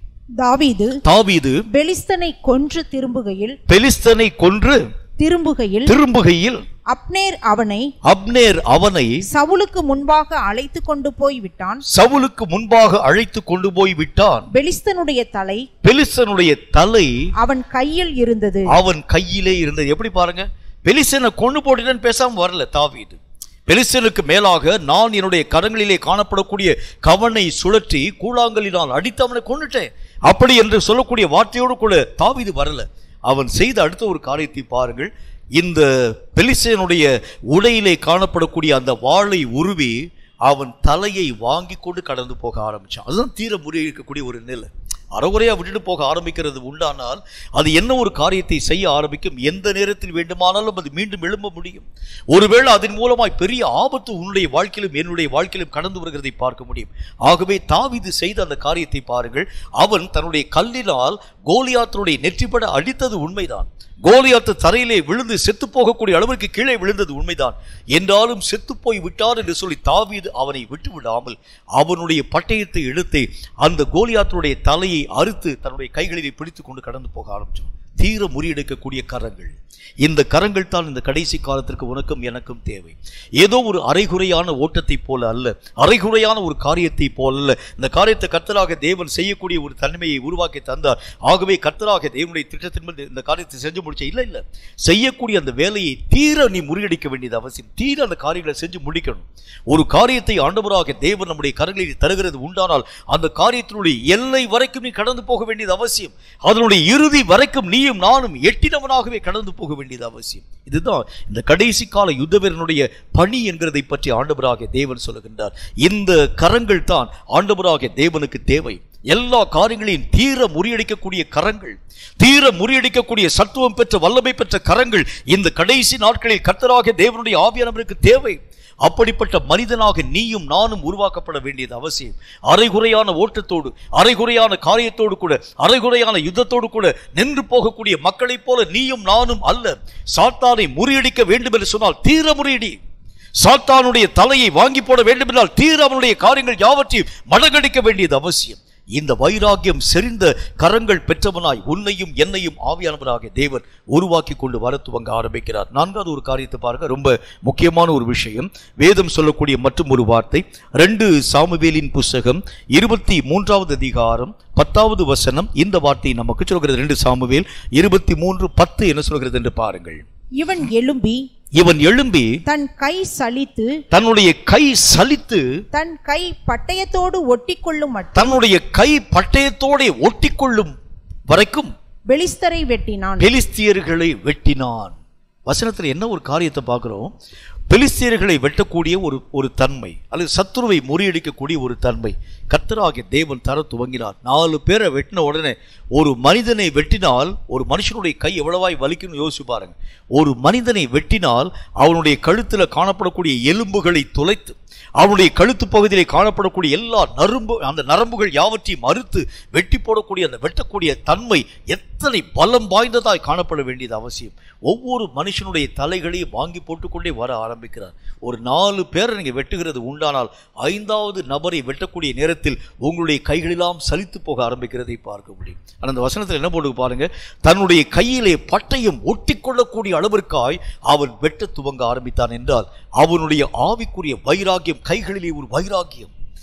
தாவீது தாவீது பெலிஸ்தனை கொன்று திரும்புகையில் பெலிஸ்தனை கொன்று திரும்புகையில் திரும்புகையில் அப்னேர் அவனை அப்னேர் அவனை சவுலுக்கு முன்பாக அழைத்து கொண்டு போய் விட்டான் சவுலுக்கு முன்பாக அழைத்து கொண்டு போய் விட்டான் பெலிஸ்தனுடைய தலை பெலிஸ்தனுடைய தலை அவன் கையில் இருந்தது அவன் கையிலே இருந்தது எப்படி பாருங்க பெலிஸ்தனை கொண்டு போட்டுட்டேன்னு பேசாம வரல தாவீது பெலிஸ்தனுக்கு மேலாக நான் என்னுடைய கரங்களிலே காணப்படக்கூடிய கவனை சுழற்றி கூழாங்கலினால் அடித்து அவனை கொண்டுட்டேன் அப்படி என்று சொல்லக்கூடிய வார்த்தையோடு கூட தாவீது வரல அவன் செய்த அடுத்த ஒரு காரியத்தை பாருங்கள் இந்த பெலிஸ்தனுடைய உடையிலே காணப்படக்கூடிய அந்த வாளை உருவி அவன் தலையை வாங்கி கொண்டு கடந்து போக ஆரம்பிச்சான் அதுதான் தீர முறியடிக்கக்கூடிய ஒரு நிலை அறகுறையா விட்டுட்டு போக ஆரம்பிக்கிறது உண்டானால் அது என்ன ஒரு காரியத்தை செய்ய ஆரம்பிக்கும் எந்த நேரத்தில் வேண்டுமானாலும் அது மீண்டும் எழும்ப முடியும் ஒருவேளை அதன் மூலமாய் பெரிய ஆபத்து உன்னுடைய வாழ்க்கையிலும் என்னுடைய வாழ்க்கையிலும் கடந்து வருகிறதை பார்க்க முடியும் ஆகவே தாவீது செய்த அந்த காரியத்தை பாருங்கள் அவன் தன்னுடைய கல்லினால் கோலியாத்தனுடைய நெற்றிப்பட அடித்தது உண்மைதான் கோலியாத்து தரையிலே விழுந்து செத்து போகக்கூடிய அளவிற்கு கீழே விழுந்தது உண்மைதான் என்றாலும் செத்து போய் விட்டார் என்று சொல்லி தாவீது அவனை விட்டு விடாமல் அவனுடைய பட்டயத்தை எடுத்து அந்த கோலியாத்தினுடைய தலையை அறுத்து தன்னுடைய கைகளிலே பிடித்து கொண்டு கடந்து போக ஆரம்பிச்சான் தீர முறியெடுக்கக்கூடிய கரங்கள் இந்த கரங்கள் தான் இந்த கடைசி காலத்திற்கு உனக்கும் எனக்கும் தேவை ஏதோ ஒரு அரைகுறையான ஓட்டத்தை போல அல்ல அரைகுறையான ஒரு காரியத்தை போல அல்ல இந்த காரியத்தை கர்த்தராக தேவன் செய்யக்கூடிய ஒரு தன்மையை உருவாக்கி தந்தார் ஆகவே கர்த்தராக தேவனுடைய திட்டத்தின் மேல் இந்த காரியத்தை செஞ்சு முடிச்ச இல்ல இல்ல செய்யக்கூடிய அந்த வேலையை தீர நீ முறியடிக்க வேண்டியது அவசியம் தீர அந்த காரியங்களை செஞ்சு முடிக்கணும் ஒரு காரியத்தை ஆண்டவராக தேவன் நம்முடைய கரங்களில் தருகிறது உண்டானால் அந்த காரியத்தினுடைய எல்லை வரைக்கும் நீ கடந்து போக வேண்டியது அவசியம் அதனுடைய இறுதி வரைக்கும் நீயும் நானும் எட்டினவனாகவே கடந்து போக வேண்டியது அவசியம் இதுதான் இந்த கடைசி கால யுத்த வீரனுடைய பணி என்கிறதை பற்றி ஆண்டவராக தேவன் சொல்லுகின்றார் இந்த கரங்கள் தான் ஆண்டவராக தேவனுக்கு தேவை எல்லா காரியங்களையும் தீர முறியடிக்கக்கூடிய கரங்கள் தீர முறியடிக்கக்கூடிய சத்துவம் பெற்ற வல்லமை பெற்ற கரங்கள் இந்த கடைசி நாட்களில் கர்த்தராக தேவனுடைய ஆவியானவருக்கு தேவை அப்படிப்பட்ட மனிதனாக நீயும் நானும் உருவாக்கப்பட வேண்டியது அவசியம் அரைகுறையான ஓட்டத்தோடு அரைகுறையான காரியத்தோடு கூட அரைகுறையான யுத்தத்தோடு கூட நின்று போகக்கூடிய மக்களைப் போல நீயும் நானும் அல்ல சாத்தானை முறியடிக்க வேண்டும் என்று சொன்னால் தீர முறியடி சாத்தானுடைய தலையை வாங்கி போட வேண்டும் என்றால் தீர அவனுடைய காரியங்கள் யாவற்றையும் மடங்கடிக்க வேண்டியது அவசியம் இந்த வைராக்கியம் செறிந்த கரங்கள் பெற்றவனாய் உன்னையும் என்னையும் ஆவியானவராக தேவன் உருவாக்கி கொண்டு வர துவங்க ஆரம்பிக்கிறார் நான்காவது ஒரு காரியத்தை பாருங்க ரொம்ப முக்கியமான ஒரு விஷயம் வேதம் சொல்லக்கூடிய மற்றும் ஒரு வார்த்தை ரெண்டு சாமுவேலின் புஸ்தகம் இருபத்தி மூன்றாவது அதிகாரம் பத்தாவது வசனம் இந்த வார்த்தை நமக்கு சொல்கிறது ரெண்டு சாமுவேல் இருபத்தி மூன்று பத்து என்ன சொல்கிறது என்று பாருங்கள் இவன் எழும்பி இவன் எழும்பி தன் கை சலித்து தன்னுடைய கை சலித்து தன் கை பட்டயத்தோடு ஒட்டிக்கொள்ளும் மட்டும் தன்னுடைய கை பட்டயத்தோടെ ஒட்டிக்கொள்ளும் வரைக்கும் பெலிஸ்தரை வெட்டினான் பெலிஸ்தியர்களை வெட்டினான் வசனத்தில் என்ன ஒரு காரியத்தை பார்க்கிறோம் பெலிஸ்தியர்களை வெட்டக்கூடிய ஒரு ஒரு தன்மை அல்லது சத்துருவை முறியடிக்கக்கூடிய ஒரு தன்மை கர்த்தராகிய தேவன் தர துவங்கினார் நாலு பேரை வெட்டின உடனே ஒரு மனிதனை வெட்டினால் ஒரு மனுஷனுடைய கை எவ்வளவாய் வலிக்கும்னு யோசிச்சு பாருங்க ஒரு மனிதனை வெட்டினால் அவனுடைய கழுத்துல காணப்படக்கூடிய எலும்புகளை துளைத்து அவனுடைய கழுத்து பகுதியிலே காணப்படக்கூடிய எல்லா நரம்பு அந்த நரம்புகள் யாவற்றையும் அறுத்து வெட்டி போடக்கூடிய அந்த வெட்டக்கூடிய தன்மை எத்தனை பலம் வாய்ந்ததாய் காணப்பட வேண்டியது அவசியம் ஒவ்வொரு மனுஷனுடைய தலைகளையும் வாங்கி போட்டுக்கொண்டே வர ஆரம்பிக்கிறார் ஒரு நாலு பேரை நீங்க வெட்டுகிறது உண்டானால் ஐந்தாவது நபரை வெட்டக்கூடிய நேரத்தில் உங்களுடைய கைகளெல்லாம் சலித்து போக ஆரம்பிக்கிறதை பார்க்க முடியும் ஆனால் அந்த வசனத்தில் என்ன போட்டு பாருங்க தன்னுடைய கையிலே பட்டயம் ஒட்டிக்கொள்ளக்கூடிய அளவிற்காய் அவன் வெட்ட துவங்க ஆரம்பித்தான் என்றால் அவனுடைய ஆவிக்குரிய வைராகியம் கைகளிலே ஒரு வைராகியம்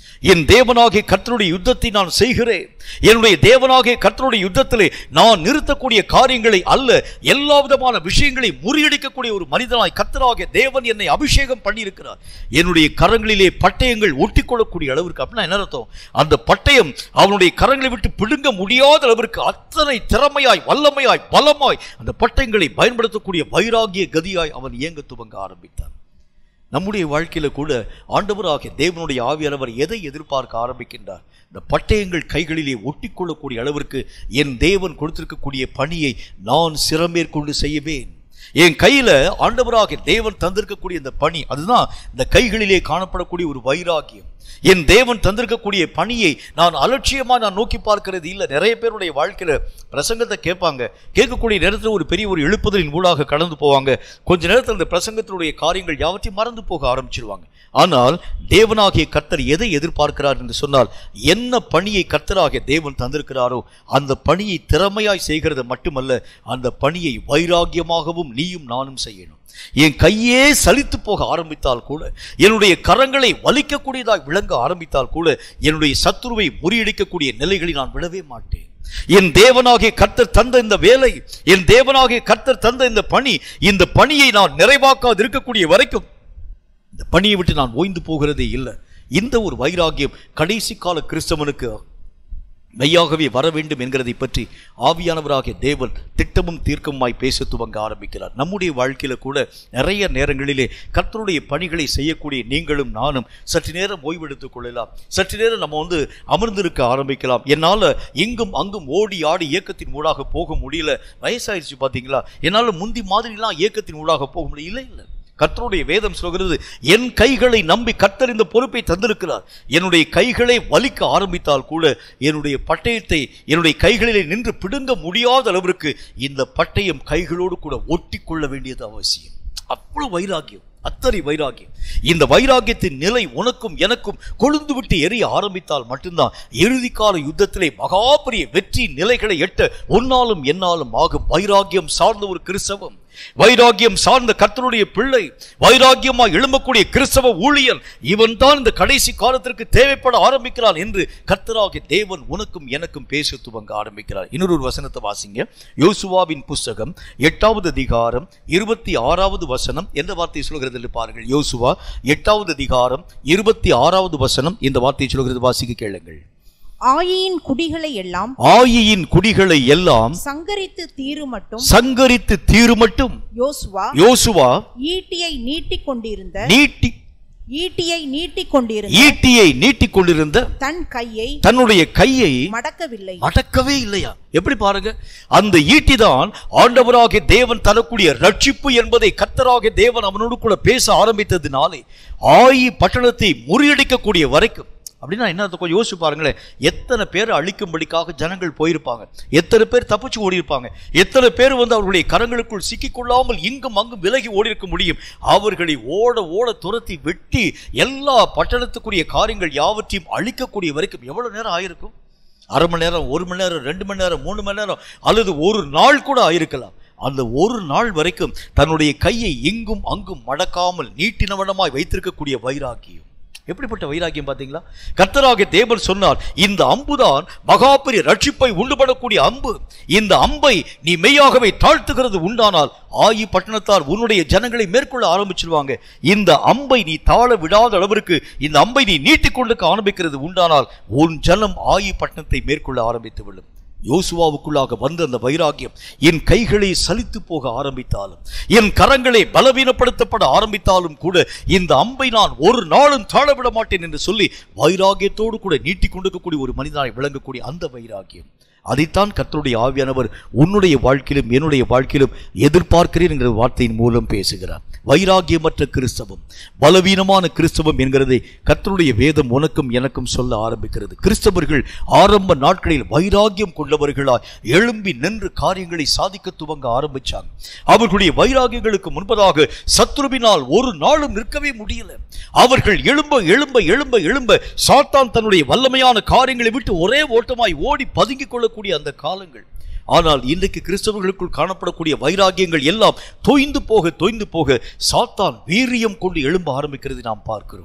என் தேவனாகிய கர்த்தருடைய யுத்தத்தை நான் செய்கிறேன் என்னுடைய தேவனாகிய கர்த்தருடைய யுத்தத்திலே நான் நிறுத்தக்கூடிய காரியங்களை அல்ல எல்லா விதமான விஷயங்களை முறியடிக்கக்கூடிய ஒரு மனிதனாய் கர்த்தராகிய தேவன் என்னை அபிஷேகம் பண்ணியிருக்கிறார் என்னுடைய கரங்களிலே பட்டயங்கள் ஒட்டிக்கொள்ளக்கூடிய அளவிற்கு அப்படின்னா என்ன அர்த்தம் அந்த பட்டயம் அவனுடைய கரங்களை விட்டு பிடுங்க முடியாத அளவிற்கு அத்தனை திறமையாய் வல்லமையாய் பலமாய் அந்த பட்டயங்களை பயன்படுத்தக்கூடிய வைராகிய கதியாய் அவன் இயங்க துவங்க ஆரம்பித்தான் நம்முடைய வாழ்க்கையில கூட ஆண்டவராகிய தேவனுடைய ஆவியானவர் எதை எதிர்பார்க்க ஆரம்பிக்கின்றார் இந்த பட்டயங்கள் கைகளிலே ஒட்டிக்கொள்ளக்கூடிய அளவிற்கு என் தேவன் கொடுத்திருக்கக்கூடிய பணியை நான் சிறமேற்கொண்டு செய்யவேன் என் கையில ஆண்டவராகிய தேவன் தந்திருக்கக்கூடிய இந்த பணி அதுதான் இந்த கைகளிலே காணப்படக்கூடிய ஒரு வைராகியம் என் தேவன் தந்திருக்கக்கூடிய பணியை நான் அலட்சியமா நான் நோக்கி பார்க்கிறது இல்லை நிறைய பேருடைய வாழ்க்கையில பிரசங்கத்தை கேட்பாங்க கேட்கக்கூடிய நேரத்தில் ஒரு பெரிய ஒரு எழுப்புதலின் ஊடாக கடந்து போவாங்க கொஞ்ச நேரத்தில் அந்த பிரசங்கத்தினுடைய காரியங்கள் யாவற்றையும் மறந்து போக ஆரம்பிச்சிருவாங்க ஆனால் தேவனாகிய கர்த்தர் எதை எதிர்பார்க்கிறார் என்று சொன்னால் என்ன பணியை கர்த்தராகிய தேவன் தந்திருக்கிறாரோ அந்த பணியை திறமையாய் செய்கிறது மட்டுமல்ல அந்த பணியை வைராகியமாகவும் நீயும் நானும் செய்யணும் என் கையே சலித்து போக ஆரம்பித்தால் கூட என்னுடைய கரங்களை வலிக்கக்கூடியதாய் விளங்க ஆரம்பித்தால் கூட என்னுடைய சத்துருவை முறியடிக்கக்கூடிய நிலைகளை நான் விடவே மாட்டேன் என் தேவனாகிய கர்த்தர் தந்த இந்த வேலை என் தேவனாகிய கர்த்தர் தந்த இந்த பணி இந்த பணியை நான் நிறைவாக்காது இருக்கக்கூடிய வரைக்கும் இந்த பணியை விட்டு நான் ஓய்ந்து போகிறதே இல்லை இந்த ஒரு வைராகியம் கடைசி கால கிறிஸ்தவனுக்கு மெய்யாகவே வர வேண்டும் என்கிறதை பற்றி ஆவியானவராகிய தேவன் திட்டமும் தீர்க்கமாய் பேச துவங்க ஆரம்பிக்கிறார் நம்முடைய வாழ்க்கையில கூட நிறைய நேரங்களிலே கர்த்தருடைய பணிகளை செய்யக்கூடிய நீங்களும் நானும் சற்று நேரம் ஓய்வெடுத்துக் கொள்ளலாம் சற்று நேரம் நம்ம வந்து அமர்ந்திருக்க ஆரம்பிக்கலாம் என்னால் இங்கும் அங்கும் ஓடி ஆடி இயக்கத்தின் ஊடாக போக முடியல வயசாயிருச்சு பார்த்தீங்களா என்னால் முந்தி மாதிரிலாம் இயக்கத்தின் ஊடாக போக முடியல இல்லை இல்லை கர்த்தருடைய வேதம் சொல்கிறது என் கைகளை நம்பி கர்த்தர் இந்த பொறுப்பை தந்திருக்கிறார் என்னுடைய கைகளை வலிக்க ஆரம்பித்தால் கூட என்னுடைய பட்டயத்தை என்னுடைய கைகளிலே நின்று பிடுங்க முடியாத அளவிற்கு இந்த பட்டயம் கைகளோடு கூட ஒட்டி கொள்ள வேண்டியது அவசியம் அவ்வளவு வைராகியம் அத்தனை வைராகியம் இந்த வைராகியத்தின் நிலை உனக்கும் எனக்கும் கொழுந்து விட்டு எரிய ஆரம்பித்தால் மட்டும்தான் இறுதி கால யுத்தத்திலே மகாபரிய வெற்றி நிலைகளை எட்ட உன்னாலும் என்னாலும் ஆகும் வைராகியம் சார்ந்த ஒரு கிறிஸ்தவம் வைராகியம் சார்ந்த கர்த்தருடைய பிள்ளை வைராகியமா எழும்பக்கூடிய கிறிஸ்தவ ஊழியன் இவன் தான் இந்த கடைசி காலத்திற்கு தேவைப்பட ஆரம்பிக்கிறான் என்று கர்த்தராகிய தேவன் உனக்கும் எனக்கும் பேச துவங்க ஆரம்பிக்கிறார் இன்னொரு ஒரு வசனத்தை வாசிங்க யோசுவாவின் புஸ்தகம் எட்டாவது அதிகாரம் இருபத்தி ஆறாவது வசனம் எந்த வார்த்தை சொல்கிறது என்று பாருங்கள் யோசுவா எட்டாவது அதிகாரம் இருபத்தி ஆறாவது வசனம் இந்த வார்த்தை சொல்கிறது வாசிக்க கேளுங்கள் ஆயியின் குடிகளை எல்லாம் ஆயியின் குடிகளை எல்லாம் சங்கரித்து தீரு மட்டும் சங்கரித்து தீருமட்டும் யோசுவா யோசுவா ஈட்டியை நீட்டிக் கொண்டிருந்த நீட்டி ஈட்டியை நீட்டிக் கொண்டிருந்த ஈட்டியை நீட்டிக் கொண்டிருந்த தன் கையை தன்னுடைய கையை மடக்கவில்லை மடக்கவே இல்லையா எப்படி பாருங்க அந்த ஈட்டி தான் ஆண்டவராகிய தேவன் தரக்கூடிய ரட்சிப்பு என்பதை கர்த்தராகிய தேவன் அவனோடு கூட பேச ஆரம்பித்ததினாலே ஆயி பட்டணத்தை முறியடிக்கக்கூடிய வரைக்கும் அப்படின்னா என்ன அர்த்தம்? கொஞ்சம் யோசிச்சு பாருங்களேன் எத்தனை பேர் அழிக்கும்படிக்காக ஜனங்கள் போயிருப்பாங்க எத்தனை பேர் தப்பிச்சு ஓடி இருப்பாங்க எத்தனை பேர் வந்து அவர்களுடைய கரங்களுக்குள் சிக்கிக்கொள்ளாமல் இங்கும் அங்கும் விலகி ஓடி இருக்க முடியும் அவர்களை ஓட ஓட துரத்தி வெட்டி எல்லா பட்டணத்துக்குரிய காரியங்கள் யாவற்றையும் அழிக்கக்கூடிய வரைக்கும் எவ்வளவு நேரம் ஆயிருக்கும் அரை மணி நேரம் ஒரு மணி நேரம் ரெண்டு மணி நேரம் மூணு மணி நேரம் அல்லது ஒரு நாள் கூட ஆயிருக்கலாம் அந்த ஒரு நாள் வரைக்கும் தன்னுடைய கையை இங்கும் அங்கும் மடக்காமல் நீட்டினவனமாய் வைத்திருக்கக்கூடிய வைராக்கியம் எப்படிப்பட்ட வைராக்கியம் பார்த்தீங்களா கர்த்தராகிய தேவன் சொன்னார் இந்த அம்புதான் மகா பெரிய ரட்சிப்பை உண்டுபடக்கூடிய அம்பு இந்த அம்பை நீ மெய்யாகவே தாழ்த்துகிறது உண்டானால் ஆயி பட்டணத்தார் உன்னுடைய ஜனங்களை மேற்கொள்ள ஆரம்பிச்சிருவாங்க இந்த அம்பை நீ தாழ விடாத அளவிற்கு இந்த அம்பை நீ நீட்டிக்கொண்டுக்க ஆரம்பிக்கிறது உண்டானால் உன் ஜனம் ஆயி பட்டணத்தை மேற்கொள்ள ஆரம்பித்து விடும் யோசுவாவுக்குள்ளாக வந்த அந்த வைராகியம் என் கைகளை சலித்து போக ஆரம்பித்தாலும் என் கரங்களை பலவீனப்படுத்தப்பட ஆரம்பித்தாலும் கூட இந்த அம்பை நான் ஒரு நாளும் தாழவிட மாட்டேன் என்று சொல்லி வைராகியத்தோடு கூட நீட்டிக் கொண்டிருக்கக்கூடிய ஒரு மனிதனாய் விளங்கக்கூடிய அந்த வைராகியம் அதைத்தான் கர்த்தருடைய ஆவியானவர் உன்னுடைய வாழ்க்கையிலும் என்னுடைய வாழ்க்கையிலும் எதிர்பார்க்கிறேன் என்கிற வார்த்தையின் மூலம் பேசுகிறார் வைராகியமற்ற கிறிஸ்தவம் பலவீனமான கிறிஸ்தவம் என்கிறதை கர்த்தருடைய வேதம் உனக்கும் எனக்கும் சொல்ல ஆரம்பிக்கிறது கிறிஸ்தவர்கள் ஆரம்ப நாட்களில் வைராகியம் கொண்டவர்களாய் எழும்பி நின்று காரியங்களை சாதிக்க துவங்க ஆரம்பிச்சாங்க அவர்களுடைய வைராகியங்களுக்கு முன்பதாக சத்ருவினால் ஒரு நாளும் நிற்கவே முடியல அவர்கள் எழும்ப எழும்ப எழும்ப எழும்ப சாத்தான் தன்னுடைய வல்லமையான காரியங்களை விட்டு ஒரே ஓட்டமாய் ஓடி பதுங்கிக் கொள்ளக்கூடிய அந்த காலங்கள் ஆனால் இன்றைக்கு கிறிஸ்தவர்களுக்குள் காணப்படக்கூடிய வைராகியங்கள் எல்லாம் தொய்ந்து போக தொய்ந்து போக சாத்தான் வீரியம் கொண்டு எழும்ப ஆரம்பிக்கிறது நாம் பார்க்கிறோம்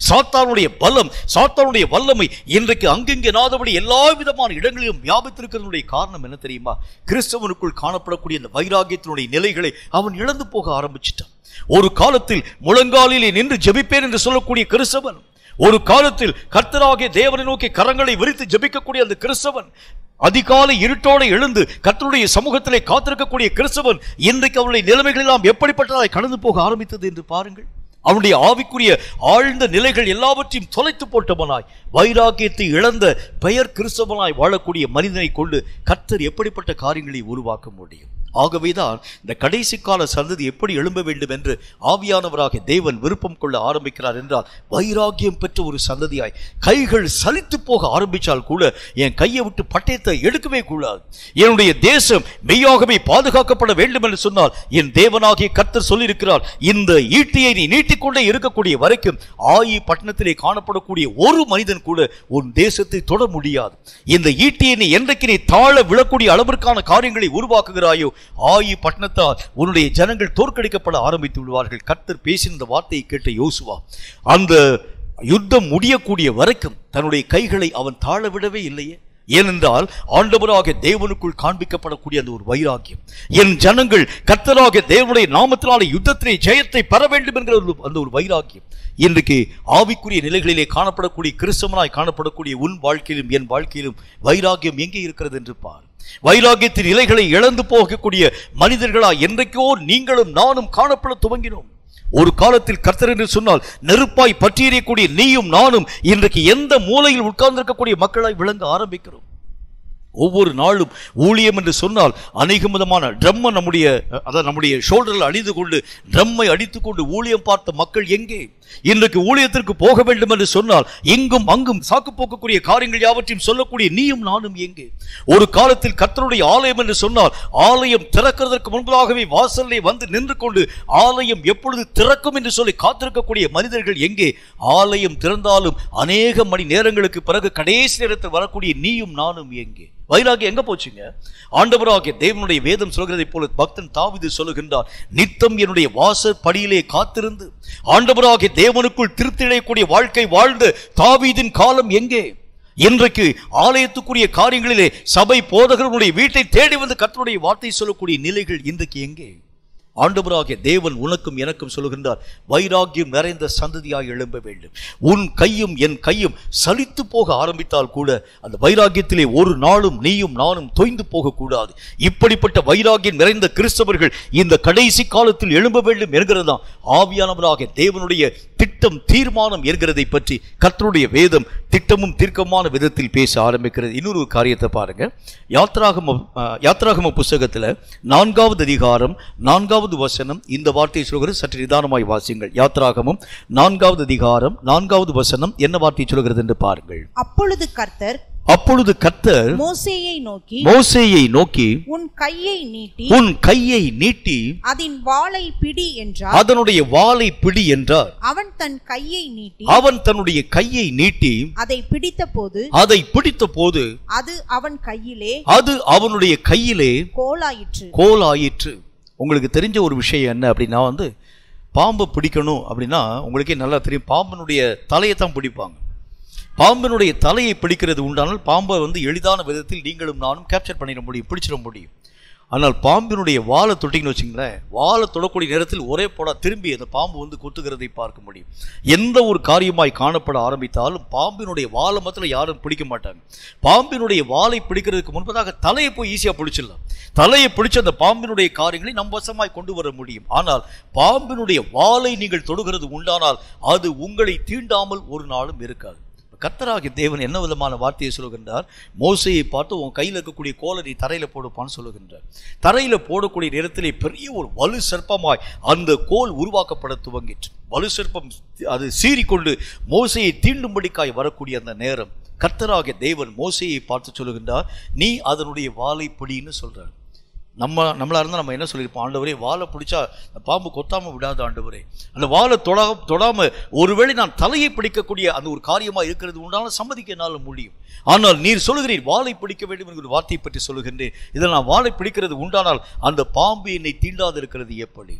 சாத்தானுடைய பலம் சாத்தானுடைய வல்லமை இன்றைக்கு அங்கெங்கே நாதபடி எல்லா விதமான இடங்களிலும் வியாபித்திருக்கிறதுடைய காரணம் என்ன தெரியுமா கிறிஸ்தவனுக்குள் காணப்படக்கூடிய அந்த வைராகியத்தினுடைய நிலைகளை அவன் இழந்து போக ஆரம்பிச்சிட்டான் ஒரு காலத்தில் முழங்காலிலே நின்று ஜெபிப்பேன் என்று சொல்லக்கூடிய கிறிஸ்தவன் ஒரு காலத்தில் கர்த்தராகிய தேவனை நோக்கி கரங்களை விரித்து ஜெபிக்கக்கூடிய அந்த கிறிஸ்தவன் அதிகாலை இருட்டோடு எழுந்து கர்த்தருடைய சமூகத்திலே காத்திருக்கக்கூடிய கிறிஸ்தவன் இன்றைக்கு அவனுடைய நிலைமைகள் எல்லாம் எப்படிப்பட்டதாய் கடந்து போக ஆரம்பித்தது என்று பாருங்கள் அவனுடைய ஆவிக்குரிய ஆழ்ந்த நிலைகள் எல்லாவற்றையும் தொலைத்து போட்டவனாய் வைராக்கியத்தை இழந்த பெயர் கிறிஸ்தவனாய் வாழக்கூடிய மனிதனை கொண்டு கர்த்தர் எப்படிப்பட்ட காரியங்களை உருவாக்க முடியும் ஆகவேதான் இந்த கடைசி கால சந்ததி எப்படி எழும்ப வேண்டும் என்று ஆவியானவராக தேவன் விருப்பம் கொள்ள ஆரம்பிக்கிறார் என்றால் வைராக்கியம் பெற்ற ஒரு சந்ததியாய் கைகள் சலித்து போக ஆரம்பித்தால் கூட என் கையை விட்டு பட்டயத்தை எடுக்கவே கூடாது என்னுடைய தேசம் மெய்யாகவே பாதுகாக்கப்பட வேண்டும் என்று சொன்னால் என் தேவனாகிய கர்த்தர் சொல்லியிருக்கிறார் இந்த ஈட்டியை நீ நீட்டிக்கொண்டே இருக்கக்கூடிய வரைக்கும் ஆயி பட்டணத்திலே காணப்படக்கூடிய ஒரு மனிதன் கூட உன் தேசத்தை தொட முடியாது இந்த ஈட்டியை நீ என்றைக்கு நீ தாழ விழக்கூடிய அளவிற்கான காரியங்களை உருவாக்குகிறாயோ ஆயி பட்டணத்தால் உன்னுடைய ஜனங்கள் தோற்கடிக்கப்பட ஆரம்பித்து விடுவார்கள் கர்த்தர் பேசின இந்த வார்த்தையை கேட்ட யோசுவா அந்த யுத்தம் முடியக்கூடிய வரைக்கும் தன்னுடைய கைகளை அவன் தாழ விடவே இல்லையே ஏனென்றால் ஆண்டவராக தேவனுக்குள் காண்பிக்கப்படக்கூடிய அந்த ஒரு வைராக்கியம் என் ஜனங்கள் கர்த்தராக தேவனுடைய நாமத்தினாலே யுத்தத்திலே ஜெயத்தை பெற வேண்டும் என்கிற ஒரு அந்த ஒரு வைராக்கியம் இன்றைக்கு ஆவிக்குரிய நிலைகளிலே காணப்படக்கூடிய கிறிஸ்தவனாய் காணப்படக்கூடிய உன் வாழ்க்கையிலும் என் வாழ்க்கையிலும் வைராக்கியம் எங்கே இருக்கிறது என்று பார் வைராக்கியத்தின் நிலைகளை இழந்து போகக்கூடிய மனிதர்களா என்றைக்கோ நீங்களும் நானும் காணப்பட துவங்கினோம் ஒரு காலத்தில் கர்த்தர் என்று சொன்னால் நெருப்பாய் பற்றியறியக்கூடிய நீயும் நானும் இன்றைக்கு எந்த மூலையில் உட்கார்ந்திருக்கக்கூடிய மக்களாய் விளங்க ஆரம்பிக்கிறோம் ஒவ்வொரு நாளும் ஊழியம் என்று சொன்னால் அநேக விதமான ட்ரம்மை நம்முடைய அதாவது நம்முடைய ஷோல்டரில் அணிந்து கொண்டு ட்ரம்மை அடித்துக்கொண்டு ஊழியம் பார்த்த மக்கள் எங்கே இன்றைக்கு ஊழியத்திற்கு போக வேண்டும் என்று சொன்னால் எங்கும் அங்கும் சாக்கு போக்கக்கூடிய காரியங்கள் யாவற்றையும் சொல்லக்கூடிய நீயும் நானும் எங்கே ஒரு காலத்தில் கர்த்தருடைய ஆலயம் என்று சொன்னால் ஆலயம் திறக்கிறதற்கு முன்பதாகவே வாசல்லே வந்து நின்று கொண்டு ஆலயம் எப்பொழுது திறக்கும் என்று சொல்லி காத்திருக்கக்கூடிய மனிதர்கள் எங்கே ஆலயம் திறந்தாலும் அநேக மணி நேரங்களுக்கு பிறகு கடைசி நேரத்தில் வரக்கூடிய நீயும் நானும் எங்கே வைராகி எங்க போச்சுங்க ஆண்டவராகிய தேவனுடைய வேதம் சொல்கிறதைப் போல பக்தன் தாவிது சொல்லுகின்றார் நித்தம் என்னுடைய வாசல் படியிலே காத்திருந்து ஆண்டவராகிய தேவனுக்குள் திருத்திழையக்கூடிய வாழ்க்கை வாழ்ந்த தாவீதின் காலம் எங்கே இன்றைக்கு ஆலயத்துக்குரிய காரியங்களிலே சபை போதகர்களுடைய வீட்டை தேடி வந்து கர்த்தருடைய வார்த்தை சொல்லக்கூடிய நிலைகள் இன்றைக்கு எங்கே ஆண்டவராகிய தேவன் உனக்கும் எனக்கும் சொல்லுகின்றார் வைராக்கியம் நிறைந்த சந்ததியாய் எழும்ப வேண்டும் உன் கையும் என் கையும் சலித்து போக ஆரம்பித்தால் கூட அந்த வைராக்கியத்திலே ஒரு நாளும் நீயும் நானும் தொய்ந்து போகக்கூடாது இப்படிப்பட்ட வைராக்கியம் நிறைந்த கிறிஸ்தவர்கள் இந்த கடைசி காலத்தில் எழும்ப வேண்டும் என்கிறதாம் ஆவியானவராக தேவனுடைய திட்டம் தீர்மானம் என்கிறதை பற்றி கர்த்தருடைய வேதம் திட்டமும் தீர்க்கமான விதத்தில் பேச ஆரம்பிக்கிறது இன்னொரு காரியத்தை பாருங்க யாத்ராகம அஹ், யாத்ராகம புஸ்தகத்தில் நான்காவது அதிகாரம் நான்காவது வசனம் இந்த வார்த்தையை சொல்கிறது சற்று நிதானமாய் வாசியுங்கள் யாத்ராகமம் நான்காவது அதிகாரம் நான்காவது வசனம் என்ன வார்த்தை சொல்கிறது என்று பாருங்கள் அப்பொழுது கர்த்தர் அப்பொழுது கர்த்தர் மோசேயை நோக்கி மோசேயை நோக்கி உன் கையை நீட்டி உன் கையை நீட்டி அதன் வாளை பிடி என்றார் அதனுடைய வாளை பிடி என்றார் அவன் தன் கையை நீட்டி அவன் தன்னுடைய கையை நீட்டி அதை பிடித்தபோது அதை பிடித்த போது அது அவன் கையிலே அது அவனுடைய கையிலே கோலாயிற்று கோலாயிற்று உங்களுக்கு தெரிஞ்ச ஒரு விஷயம் என்ன அப்படின்னா வந்து பாம்பை பிடிக்கணும் அப்படின்னா உங்களுக்கே நல்லா தெரியும் பாம்பினுடைய தலையை தான் பிடிப்பாங்க பாம்பினுடைய தலையை பிடிக்கிறது உண்டானால் பாம்பை வந்து எளிதான விதத்தில் நீங்களும் நானும் கேப்சர் பண்ணிட முடியும் பிடிச்சிட முடியும் ஆனால் பாம்பினுடைய வாலை தொட்டிங்கன்னு வச்சுங்களேன் வாலை தொடக்கூடிய நேரத்தில் ஒரே போடா திரும்பி அந்த பாம்பு வந்து குத்துகிறதை பார்க்க முடியும் எந்த ஒரு காரியமாய் காணப்பட ஆரம்பித்தாலும் பாம்பினுடைய வாலை மாத்திரம் யாரும் பிடிக்க மாட்டாங்க பாம்பினுடைய வாலை பிடிக்கிறதுக்கு முன்பதாக தலையை போய் ஈஸியாக பிடிச்சிடலாம் தலையை பிடிச்ச அந்த பாம்பினுடைய காரியங்களை நம் வசமாய் கொண்டு வர முடியும் ஆனால் பாம்பினுடைய வாலை நீங்கள் தொடுகிறது உண்டானால் அது உங்களை தீண்டாமல் ஒரு நாளும் இருக்காது கர்த்தராகிய தேவன் என்ன விதமான வார்த்தையை சொல்லுகின்றார் மோசையை பார்த்து உன் கையில் இருக்கக்கூடிய கோலை நீ தரையில் போடுப்பான்னு சொல்லுகின்றார் தரையில் போடக்கூடிய நேரத்திலே பெரிய ஒரு வலு சர்ப்பமாய் அந்த கோல் உருவாக்கப்பட துவங்கிற்று வலு சர்ப்பம் அது சீறிக்கொண்டு மோசையை தீண்டும்படிக்காய் வரக்கூடிய அந்த நேரம் கர்த்தராகிய தேவன் மோசையை பார்த்து சொல்லுகின்றார் நீ அதனுடைய வாலை பிடின்னு சொல்றார் நம்ம நம்மளா இருந்தால் நம்ம என்ன சொல்லியிருப்போம் ஆண்டவரே வாழை பிடிச்சா அந்த பாம்பு கொத்தாம விடாது ஆண்டவரே அந்த வாழை தொட தொடாம ஒருவேளை நான் தலையை பிடிக்கக்கூடிய அந்த ஒரு காரியமா இருக்கிறது உண்டான சம்மதிக்க என்னால் முடியும் ஆனால் நீர் சொல்லுகிறீர் வாளை பிடிக்க வேண்டும் என்கிற வார்த்தையை பற்றி சொல்லுகின்றேன் இதில் நான் வாளை பிடிக்கிறது உண்டானால் அந்த பாம்பு என்னை தீண்டாது இருக்கிறது எப்படி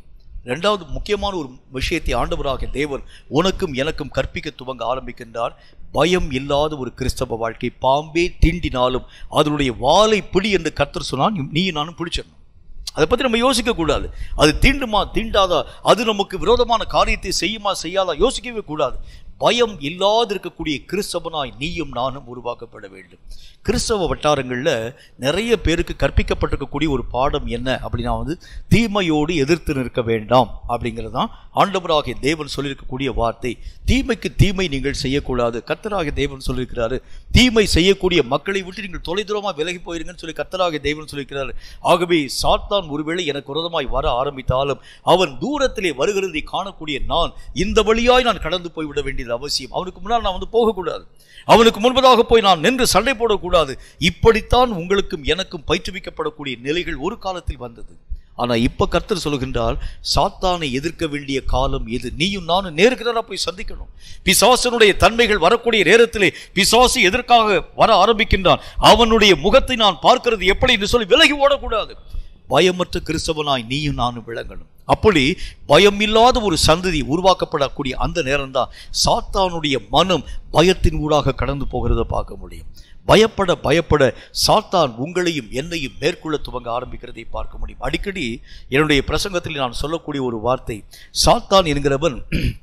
ரெண்டாவது முக்கியமான ஒரு விஷயத்தை ஆண்டவராகிய தேவன் உனக்கும் எனக்கும் கற்பிக்க துவங்க ஆரம்பிக்கின்றார் பயம் இல்லாத ஒரு கிறிஸ்தவ வாழ்க்கை பாம்பே தீண்டினாலும் அதனுடைய வாலை பிடி என்று கர்த்தர் சொன்னால் நீ நானும் பிடிச்சிடணும் அதை பற்றி நம்ம யோசிக்க கூடாது அது தீண்டுமா தீண்டாதா அது நமக்கு விரோதமான காரியத்தை செய்யுமா செய்யாதா யோசிக்கவே கூடாது பயம் இல்லாதிருக்கக்கூடிய கிறிஸ்தவனாய் நீயும் நானும் உருவாக்கப்பட வேண்டும் கிறிஸ்தவ வட்டாரங்களில் நிறைய பேருக்கு கற்பிக்கப்பட்டிருக்கக்கூடிய ஒரு பாடம் என்ன அப்படின்னா வந்து தீமையோடு எதிர்த்து நிற்க வேண்டாம் அப்படிங்கிறது தான் ஆண்டவராகிய தேவன் சொல்லியிருக்கக்கூடிய வார்த்தை தீமைக்கு தீமை நீங்கள் செய்யக்கூடாது கர்த்தராகிய தேவன் சொல்லியிருக்கிறாரு தீமை செய்யக்கூடிய மக்களை விட்டு நீங்கள் தொலைதூரமாக விலகி போயிருங்கன்னு சொல்லி கர்த்தராகிய தேவன் சொல்லியிருக்கிறாரு ஆகவே சாத்தான் ஒருவேளை எனக்கு விரோதமாய் வர ஆரம்பித்தாலும் அவன் தூரத்திலே வருகிறதை காணக்கூடிய நான் இந்த வழியாய் நான் கடந்து போய்விட வேண்டியது அவசியம் அவனுக்கு முன்னால் நான் வந்து போகக்கூடாது அவனுக்கு முன்பதாக போய் நான் நின்று சண்டை போடக்கூடாது இப்படித்தான் உங்களுக்கும் எனக்கும் பயிற்றுவிக்கப்படக்கூடிய நிலைகள் ஒரு காலத்தில் வந்தது ஆனா இப்ப கர்த்தர் சொல்லுகின்றார் சாத்தானை எதிர்க்க வேண்டிய காலம் எது நீயும் நானும் நேருக்கு நேரா போய் சந்திக்கணும் பிசாசனுடைய தன்மைகள் வரக்கூடிய நேரத்திலே பிசாசு எதற்காக வர ஆரம்பிக்கின்றான் அவனுடைய முகத்தை நான் பார்க்கிறது எப்படி என்று சொல்லி விலகி ஓடக்கூடாது பயமற்ற கிறிஸ்தவனாய் நீயும் நானும் விளங்கணும் அப்படி பயம் இல்லாத ஒரு சந்ததி உருவாக்கப்படக்கூடிய அந்த நேரம்தான் சாத்தானுடைய மனம் பயத்தின் ஊடாக கடந்து போகிறத பார்க்க முடியும் பயப்பட பயப்பட சாத்தான் உங்களையும் என்னையும் மேற்கொள்ள துவங்க ஆரம்பிக்கிறதை பார்க்க முடியும் அடிக்கடி என்னுடைய பிரசங்கத்தில் நான் சொல்லக்கூடிய ஒரு வார்த்தை சாத்தான் என்கிறவன்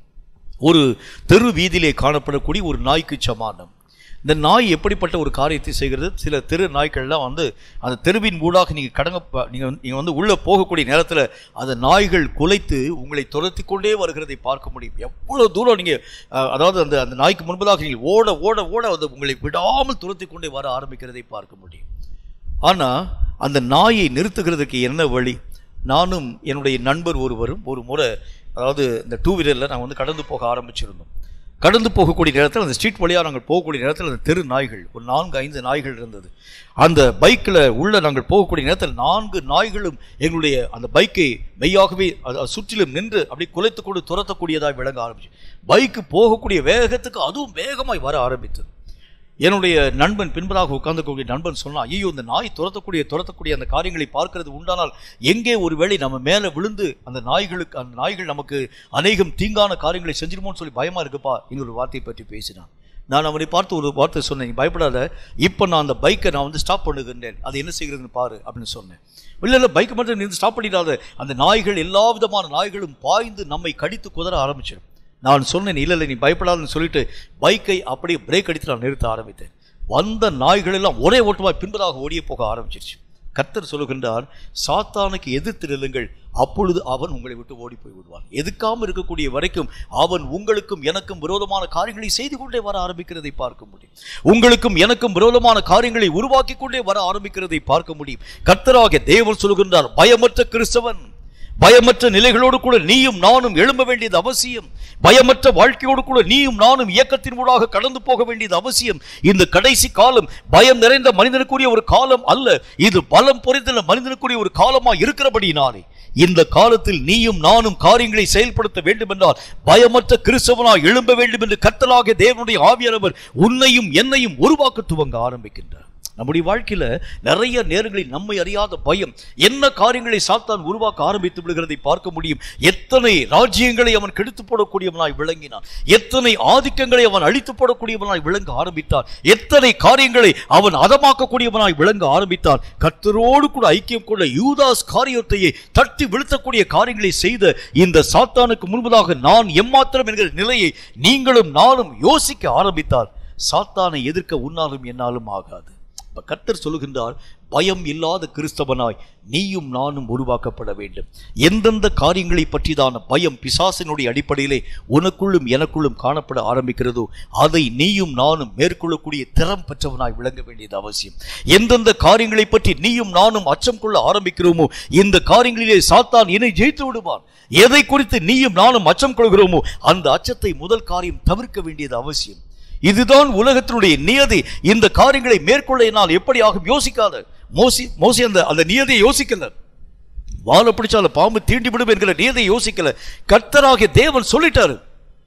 ஒரு தெரு வீதியிலே காணப்படக்கூடிய ஒரு நாய்க்கு சமானம் இந்த நாய் எப்படிப்பட்ட ஒரு காரியத்தை செய்கிறது சில தெரு நாய்கள்லாம் வந்து அந்த தெருவின் ஊடாக நீங்கள் கடங்க நீங்கள் நீங்கள் வந்து உள்ளே போகக்கூடிய நேரத்தில் அந்த நாய்கள் குலைத்து உங்களை துரத்தி கொண்டே வருகிறதை பார்க்க முடியும் எவ்வளோ தூரம் நீங்கள் அதாவது அந்த அந்த நாய்க்கு முன்பதாக நீங்கள் ஓட ஓட ஓட அது உங்களை விடாமல் துரத்தி கொண்டே வர ஆரம்பிக்கிறதை பார்க்க முடியும் ஆனால் அந்த நாயை நிறுத்துகிறதுக்கு என்ன வழி நானும் என்னுடைய நண்பர் ஒருவரும் ஒரு முறை அதாவது இந்த டூ வீலரில் நாங்கள் வந்து கடந்து போக ஆரம்பிச்சிருந்தோம் கடந்து போகக்கூடிய நேரத்தில் அந்த ஸ்ட்ரீட் வழியாக நாங்கள் போகக்கூடிய நேரத்தில் அந்த தெரு நாய்கள் ஒரு நான்கு ஐந்து நாய்கள் இருந்தது அந்த பைக்கில் உள்ள நாங்கள் போகக்கூடிய நேரத்தில் நான்கு நாய்களும் எங்களுடைய அந்த பைக்கை மெய்யாகவே அது அது சுற்றிலும் நின்று அப்படி குலைத்து கொண்டு துரத்தக்கூடியதாக விளங்க ஆரம்பிச்சு பைக்கு போகக்கூடிய வேகத்துக்கு அதுவும் வேகமாய் வர ஆரம்பித்தது என்னுடைய நண்பன் பின்பதாக உட்கார்ந்துக்கூடிய நண்பன் சொன்னான் ஐயோ இந்த நாய் துரத்தக்கூடிய துரத்தக்கூடிய அந்த காரியங்களை பார்க்கிறது உண்டானால் எங்கே ஒருவேளை நம்ம மேலே விழுந்து அந்த நாய்களுக்கு அந்த நாய்கள் நமக்கு அநேகம் தீங்கான காரியங்களை செஞ்சிருமோன்னு சொல்லி பயமா இருக்குப்பா எங்கள் ஒரு வார்த்தையை பற்றி பேசினான் நான் அவனை பார்த்து ஒரு வார்த்தை சொன்னேன் நீ பயப்படாத இப்போ நான் அந்த பைக்கை நான் வந்து ஸ்டாப் பண்ணுகின்றேன் அது என்ன செய்கிறதுன்னு பாரு அப்படின்னு சொன்னேன் இல்லை இல்லை பைக்கை மட்டும் நீ ஸ்டாப் பண்ணிடாத அந்த நாய்கள் எல்லா விதமான நாய்களும் பாய்ந்து நம்மை கடித்து குதற ஆரம்பிச்சிடும் நான் சொன்னேன் இல்லை இல்லை நீ பயப்படாதுன்னு சொல்லிட்டு பைக்கை அப்படியே பிரேக் அடித்து நான் நிறுத்த ஆரம்பித்தேன் வந்த நாய்கள் எல்லாம் ஒரே ஓட்டமாக பின்பதாக ஓடியே போக ஆரம்பிச்சிருச்சு கர்த்தர் சொல்லுகின்றார் சாத்தானுக்கு எதிர்த்து நில்லுங்கள் அப்பொழுது அவன் உங்களை விட்டு ஓடி போய் விடுவான் எதுக்காம இருக்கக்கூடிய வரைக்கும் அவன் உங்களுக்கும் எனக்கும் விரோதமான காரியங்களை செய்து கொண்டே வர ஆரம்பிக்கிறதை பார்க்க முடியும் உங்களுக்கும் எனக்கும் விரோதமான காரியங்களை உருவாக்கி கொண்டே வர ஆரம்பிக்கிறதை பார்க்க முடியும் கர்த்தராக தேவன் சொல்லுகின்றார் பயமற்ற கிறிஸ்தவன் பயமற்ற நிலைகளோடு கூட நீயும் நானும் எழும்ப வேண்டியது அவசியம் பயமற்ற வாழ்க்கையோடு கூட நீயும் நானும் இயக்கத்தின் ஊடாக கடந்து போக வேண்டியது அவசியம் இந்த கடைசி காலம் பயம் நிறைந்த மனிதனுக்குரிய ஒரு காலம் அல்ல இது பலம் பொறிந்துள்ள மனிதனுக்குரிய ஒரு காலமா இருக்கிறபடினாலே இந்த காலத்தில் நீயும் நானும் காரியங்களை செயல்படுத்த வேண்டும் என்றால் பயமற்ற கிறிஸ்தவனாய் எழும்ப வேண்டும் என்று கத்தலாக தேவனுடைய ஆவியானவர் உன்னையும் என்னையும் உருவாக்க துவங்க ஆரம்பிக்கின்றார் நம்முடைய வாழ்க்கையில நிறைய நேரங்களில் நம்மை அறியாத பயம் என்ன காரியங்களை சாத்தான் உருவாக்க ஆரம்பித்து விடுகிறதை பார்க்க முடியும் எத்தனை ராஜ்யங்களை அவன் கெடுத்து போடக்கூடியவனாய் விளங்கினான் எத்தனை ஆதிக்கங்களை அவன் அழித்து போடக்கூடியவனாய் விளங்க ஆரம்பித்தான் எத்தனை காரியங்களை அவன் அதமாக்கக்கூடியவனாய் விளங்க ஆரம்பித்தான் கர்த்தரோடு கூட ஐக்கியம் கொள்ள யூதாஸ் காரியத்தையே தட்டி வீழ்த்தக்கூடிய காரியங்களை செய்த இந்த சாத்தானுக்கு முன்பதாக நான் எம்மாத்திரம் என்கிற நிலையை நீங்களும் நானும் யோசிக்க ஆரம்பித்தால் சாத்தானை எதிர்க்க உன்னாலும் என்னாலும் ஆகாது அப்ப கர்த்தர் சொல்லுகின்றார் பயம் இல்லாத கிறிஸ்தவனாய் நீயும் நானும் உருவாக்கப்பட வேண்டும் எந்தெந்த காரியங்களை பற்றிதான பயம் பிசாசினுடைய அடிப்படையிலே உனக்குள்ளும் எனக்குள்ளும் காணப்பட ஆரம்பிக்கிறதோ அதை நீயும் நானும் மேற்கொள்ளக்கூடிய திறம் பெற்றவனாய் விளங்க வேண்டியது அவசியம் எந்தெந்த காரியங்களை பற்றி நீயும் நானும் அச்சம் கொள்ள ஆரம்பிக்கிறோமோ இந்த காரியங்களிலே சாத்தான் என்னை ஜெயித்து விடுவான் எதை குறித்து நீயும் நானும் அச்சம் கொள்கிறோமோ அந்த அச்சத்தை முதல் காரியம் தவிர்க்க வேண்டியது அவசியம் இதுதான் உலகத்தினுடைய நியதி இந்த காரியங்களை மேற்கொள்ள என்னால் எப்படி ஆகும் யோசிக்காத மோசி மோசி அந்த அந்த நியதியை யோசிக்கல வாழை பிடிச்சால பாம்பு தீண்டி விடும் என்கிற நியதியை யோசிக்கல கர்த்தராகிய தேவன் சொல்லிட்டாரு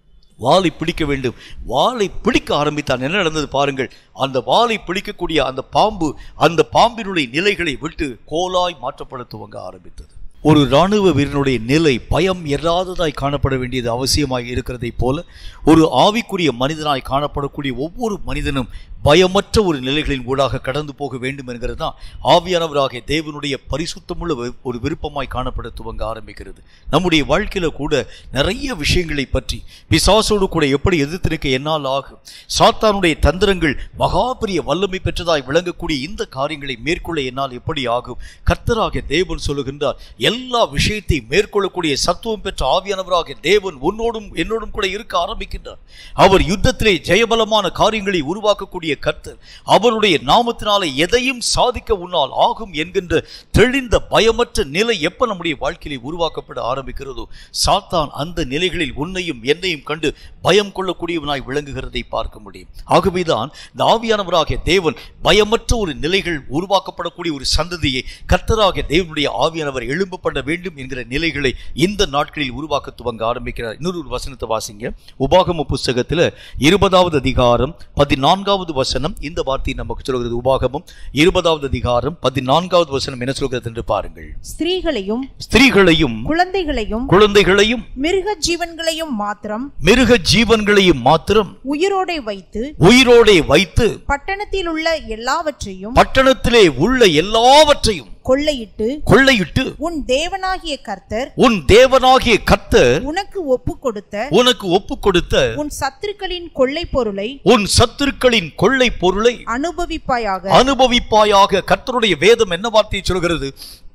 வாளை பிடிக்க வேண்டும் வாளை பிடிக்க ஆரம்பித்தான் என்ன நடந்தது பாருங்கள் அந்த வாளை பிடிக்கக்கூடிய அந்த பாம்பு அந்த பாம்பினுடைய நிலைகளை விட்டு கோலாய் மாற்றப்பட துவங்க ஆரம்பித்தது ஒரு இராணுவ வீரனுடைய நிலை பயம் இல்லாததாய் காணப்பட வேண்டியது அவசியமாய் இருக்கிறதைப் போல ஒரு ஆவிக்குரிய மனிதனாய் காணப்படக்கூடிய ஒவ்வொரு மனிதனும் பயமற்ற ஒரு நிலைகளின் ஊடாக கடந்து போக வேண்டும் என்கிறது தான் ஆவியானவராகிய தேவனுடைய பரிசுத்தமுள்ள வி- ஒரு விருப்பமாய் காணப்பட துவங்க ஆரம்பிக்கிறது நம்முடைய வாழ்க்கையில கூட நிறைய விஷயங்களை பற்றி பிசாசோடு கூட எப்படி எதிர்த்து நிற்க என்னால் ஆகும் சாத்தானுடைய தந்திரங்கள் மகா பெரிய வல்லமை பெற்றதாய் விளங்கக்கூடிய இந்த காரியங்களை மேற்கொள்ள என்னால் எப்படி ஆகும் கர்த்தராகிய தேவன் சொல்லுகின்றார் எல்லா விஷயத்தையும் மேற்கொள்ளக்கூடிய சத்துவம் பெற்ற ஆவியானவராகிய தேவன் உன்னோடும் என்னோடும் கூட இருக்க ஆரம்பிக்கின்றார் அவர் யுத்தத்திலே ஜெயபலமான காரியங்களை உருவாக்கக்கூடிய கர்த்தர் அவருடைய நாமத்தினாலே எதையும் சாதிக்க உன்னால் ஆகும் என்கின்ற தெளிந்த பயமற்ற நிலை எப்ப நம்முடைய வாழ்க்கையிலே உருவாக்கப்பட ஆரம்பிக்கிறதோ சாத்தான் அந்த நிலைகளில் உன்னையும் என்னையும் கண்டு பயம் கொள்ளக்கூடியவனாய் விளங்குகிறதை பார்க்க முடியும் ஆகவேதான் இந்த ஆவியானவராகிய தேவன் பயமற்ற ஒரு நிலைகள் உருவாக்கப்படக்கூடிய ஒரு சந்ததியை கர்த்தராகிய தேவனுடைய ஆவியானவர் எழும்பப்பட வேண்டும் என்கிற நிலைகளை இந்த நாட்களில் உருவாக்க துவங்க ஆரம்பிக்கிறார் இன்னொரு ஒரு வசனத்தை வாசிங்க உபாகம புஸ்தகத்தில் இருபதாவது அதிகாரம் பதினான்காவது வசனம் இந்த வார்த்தை நமக்கு சொல்கிறது உபாகமம் இருபதாவது அதிகாரம் பதினான்காவது வசனம் என்ன சொல்கிறது என்று பாருங்கள் ஸ்திரீகளையும் ஸ்திரீகளையும் குழந்தைகளையும் குழந்தைகளையும் மிருக ஜீவன்களையும் மாத்திரம் மிருக ஜீவன்களையும் மாத்திரம் உயிரோடே வைத்து உயிரோடே வைத்து பட்டணத்தில் உள்ள எல்லாவற்றையும் பட்டணத்திலே உள்ள எல்லாவற்றையும் கொள்ளையிட்டு கொள்ளையிட்டு உன் தேவனாகிய கர்த்தர் உன் தேவனாகிய கர்த்தர் உனக்கு ஒப்பு கொடுத்த உனக்கு ஒப்பு கொடுத்த உன் சத்துருக்களின் கொள்ளை பொருளை உன் சத்துருக்களின் கொள்ளை பொருளை அனுபவிப்பாயாக அனுபவிப்பாயாக கர்த்தருடைய வேதம் என்ன வார்த்தையை சொல்கிறது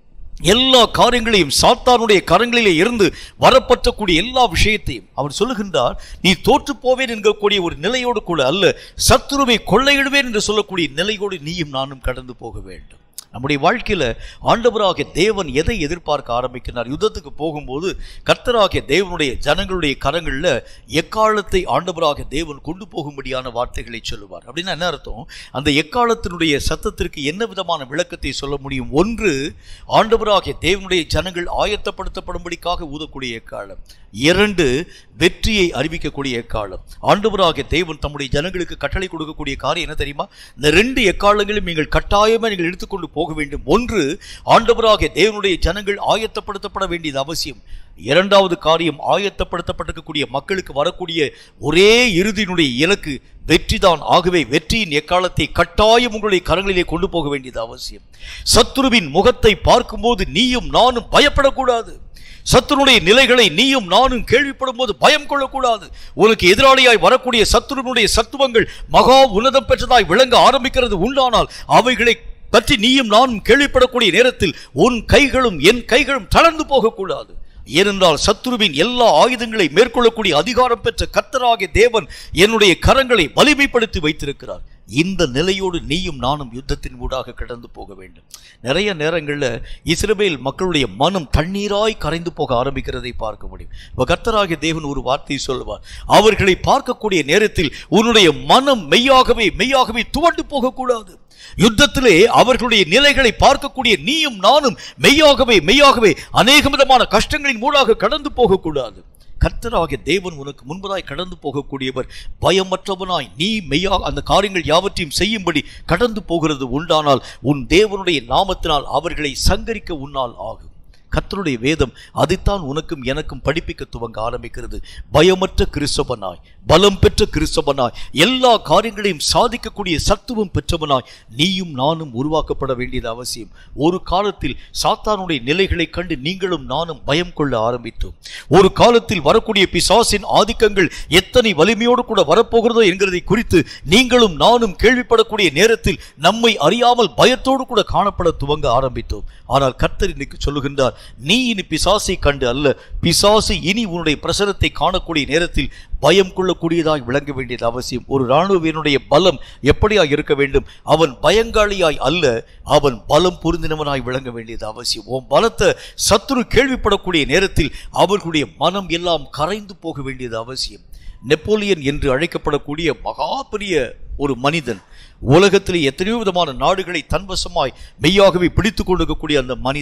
எல்லா காரியங்களையும் சாத்தானுடைய கரங்களிலே இருந்து வரப்பற்றக்கூடிய எல்லா விஷயத்தையும் அவர் சொல்லுகின்றார் நீ தோற்று போவேன் என்கக்கூடிய ஒரு நிலையோடு கூட அல்ல சத்துருவை கொள்ளையிடுவேன் என்று சொல்லக்கூடிய நிலையோடு நீயும் நானும் கடந்து போக வேண்டும் நம்முடைய வாழ்க்கையில ஆண்டவராகிய தேவன் எதை எதிர்பார்க்க ஆரம்பிக்கிறார் யுத்தத்துக்கு போகும்போது கர்த்தராகிய தேவனுடைய ஜனங்களுடைய கரங்களில் எக்காலத்தை ஆண்டவராகிய தேவன் கொண்டு போகும்படியான வார்த்தைகளை சொல்லுவார் அப்படின்னா என்ன அர்த்தம் அந்த எக்காலத்தினுடைய சத்தத்திற்கு என்ன விதமான விளக்கத்தை சொல்ல முடியும் ஒன்று ஆண்டவராகிய தேவனுடைய ஜனங்கள் ஆயத்தப்படுத்தப்படும்படிக்காக ஊதக்கூடிய எக்காலம் இரண்டு வெற்றியை அறிவிக்கக்கூடிய எக்காலம் ஆண்டவராகிய தேவன் தம்முடைய ஜனங்களுக்கு கட்டளை கொடுக்கக்கூடிய காரியம் என்ன தெரியுமா இந்த ரெண்டு எக்காலங்களும் நீங்கள் கட்டாயமா நீங்கள் எடுத்துக்கொண்டு போக வேண்டும் ஒன்று ஆண்டவராகிய தேவனுடைய ஜனங்கள் ஆயத்தப்படுத்தப்பட வேண்டியது அவசியம் இரண்டாவது காரியம் ஆயத்தப்படுத்தப்பட்டிருக்கக்கூடிய மக்களுக்கு வரக்கூடிய ஒரே இறுதியினுடைய இலக்கு வெற்றிதான் ஆகவே வெற்றியின் எக்காலத்தை கட்டாயம் உங்களுடைய கரங்களிலே கொண்டு போக வேண்டியது அவசியம் சத்துருவின் முகத்தை பார்க்கும்போது நீயும் நானும் பயப்படக்கூடாது சத்துருடைய நிலைகளை நீயும் நானும் கேள்விப்படும் போது பயம் கொள்ளக்கூடாது உனக்கு எதிராளியாய் வரக்கூடிய சத்துருனுடைய சத்துவங்கள் மகா உன்னதம் பெற்றதாய் விளங்க ஆரம்பிக்கிறது உண்டானால் அவைகளை பற்றி நீயும் நானும் கேள்விப்படக்கூடிய நேரத்தில் உன் கைகளும் என் கைகளும் தளர்ந்து போகக்கூடாது ஏனென்றால் சத்துருவின் எல்லா ஆயுதங்களை மேற்கொள்ளக்கூடிய அதிகாரம் பெற்ற கர்த்தராகிய தேவன் என்னுடைய கரங்களை வலிமைப்படுத்தி வைத்திருக்கிறார் இந்த நிலையோடு நீயும் நானும் யுத்தத்தின் ஊடாக கடந்து போக வேண்டும் நிறைய நேரங்களில் இஸ்ரவேல் மக்களுடைய மனம் தண்ணீராய் கரைந்து போக ஆரம்பிக்கிறதை பார்க்க முடியும் இப்போ கர்த்தராகிய தேவன் ஒரு வார்த்தையை சொல்லுவார் அவர்களை பார்க்கக்கூடிய நேரத்தில் உன்னுடைய மனம் மெய்யாகவே மெய்யாகவே துவண்டு போகக்கூடாது யுத்தத்திலே அவர்களுடைய நிலைகளை பார்க்கக்கூடிய நீயும் நானும் மெய்யாகவே மெய்யாகவே அநேக விதமான கஷ்டங்களின் மூலாக கடந்து போகக்கூடாது கர்த்தராகிய தேவன் உனக்கு முன்பதாய் கடந்து போகக்கூடியவர் பயமற்றவனாய் நீ மெய்யா அந்த காரியங்கள் யாவற்றையும் செய்யும்படி கடந்து போகிறது உண்டானால் உன் தேவனுடைய நாமத்தினால் அவர்களை சங்கரிக்க உன்னால் ஆகும் கர்த்தருடைய வேதம் அதைத்தான் உனக்கும் எனக்கும் படிப்பிக்க துவங்க ஆரம்பிக்கிறது பயமற்ற கிறிஸ்தவனாய் பலம் பெற்ற கிறிஸ்தவனாய் எல்லா காரியங்களையும் சாதிக்கக்கூடிய சத்துவம் பெற்றவனாய் நீயும் நானும் உருவாக்கப்பட வேண்டியது அவசியம் ஒரு காலத்தில் சாத்தானுடைய நிலைகளை கண்டு நீங்களும் நானும் பயம் கொள்ள ஆரம்பித்தோம் ஒரு காலத்தில் வரக்கூடிய பிசாசின் ஆதிக்கங்கள் எத்தனை வலிமையோடு கூட வரப்போகிறதோ என்கிறதை குறித்து நீங்களும் நானும் கேள்விப்படக்கூடிய நேரத்தில் நம்மை அறியாமல் பயத்தோடு கூட காணப்பட துவங்க ஆரம்பித்தோம் ஆனால் கர்த்தர் இன்னைக்கு சொல்லுகின்றார் நீ இனி பிசாசை கண்டு அல்ல பிசாசு இனி உன்னுடைய பிரசரத்தை காணக்கூடிய நேரத்தில் பயம் கொள்ளக்கூடியதாய் விளங்க வேண்டியது அவசியம் ஒரு இராணுவ வீரனுடைய பலம் எப்படியாய் இருக்க வேண்டும் அவன் பயங்காளியாய் அல்ல அவன் பலம் பொருந்தினவனாய் விளங்க வேண்டியது அவசியம் உன் பலத்தை சத்துரு கேள்விப்படக்கூடிய நேரத்தில் அவர்களுடைய மனம் எல்லாம் கரைந்து போக வேண்டியது அவசியம் நெப்போலியன் என்று அழைக்கப்படக்கூடிய மகா பெரிய ஒரு மனிதன் உலகத்திலே எத்தனையோ விதமான நாடுகளை தன்வசமாய் மெய்யாகவே பிடித்துக் கொண்டிருக்கக்கூடிய அந்த மனிதன்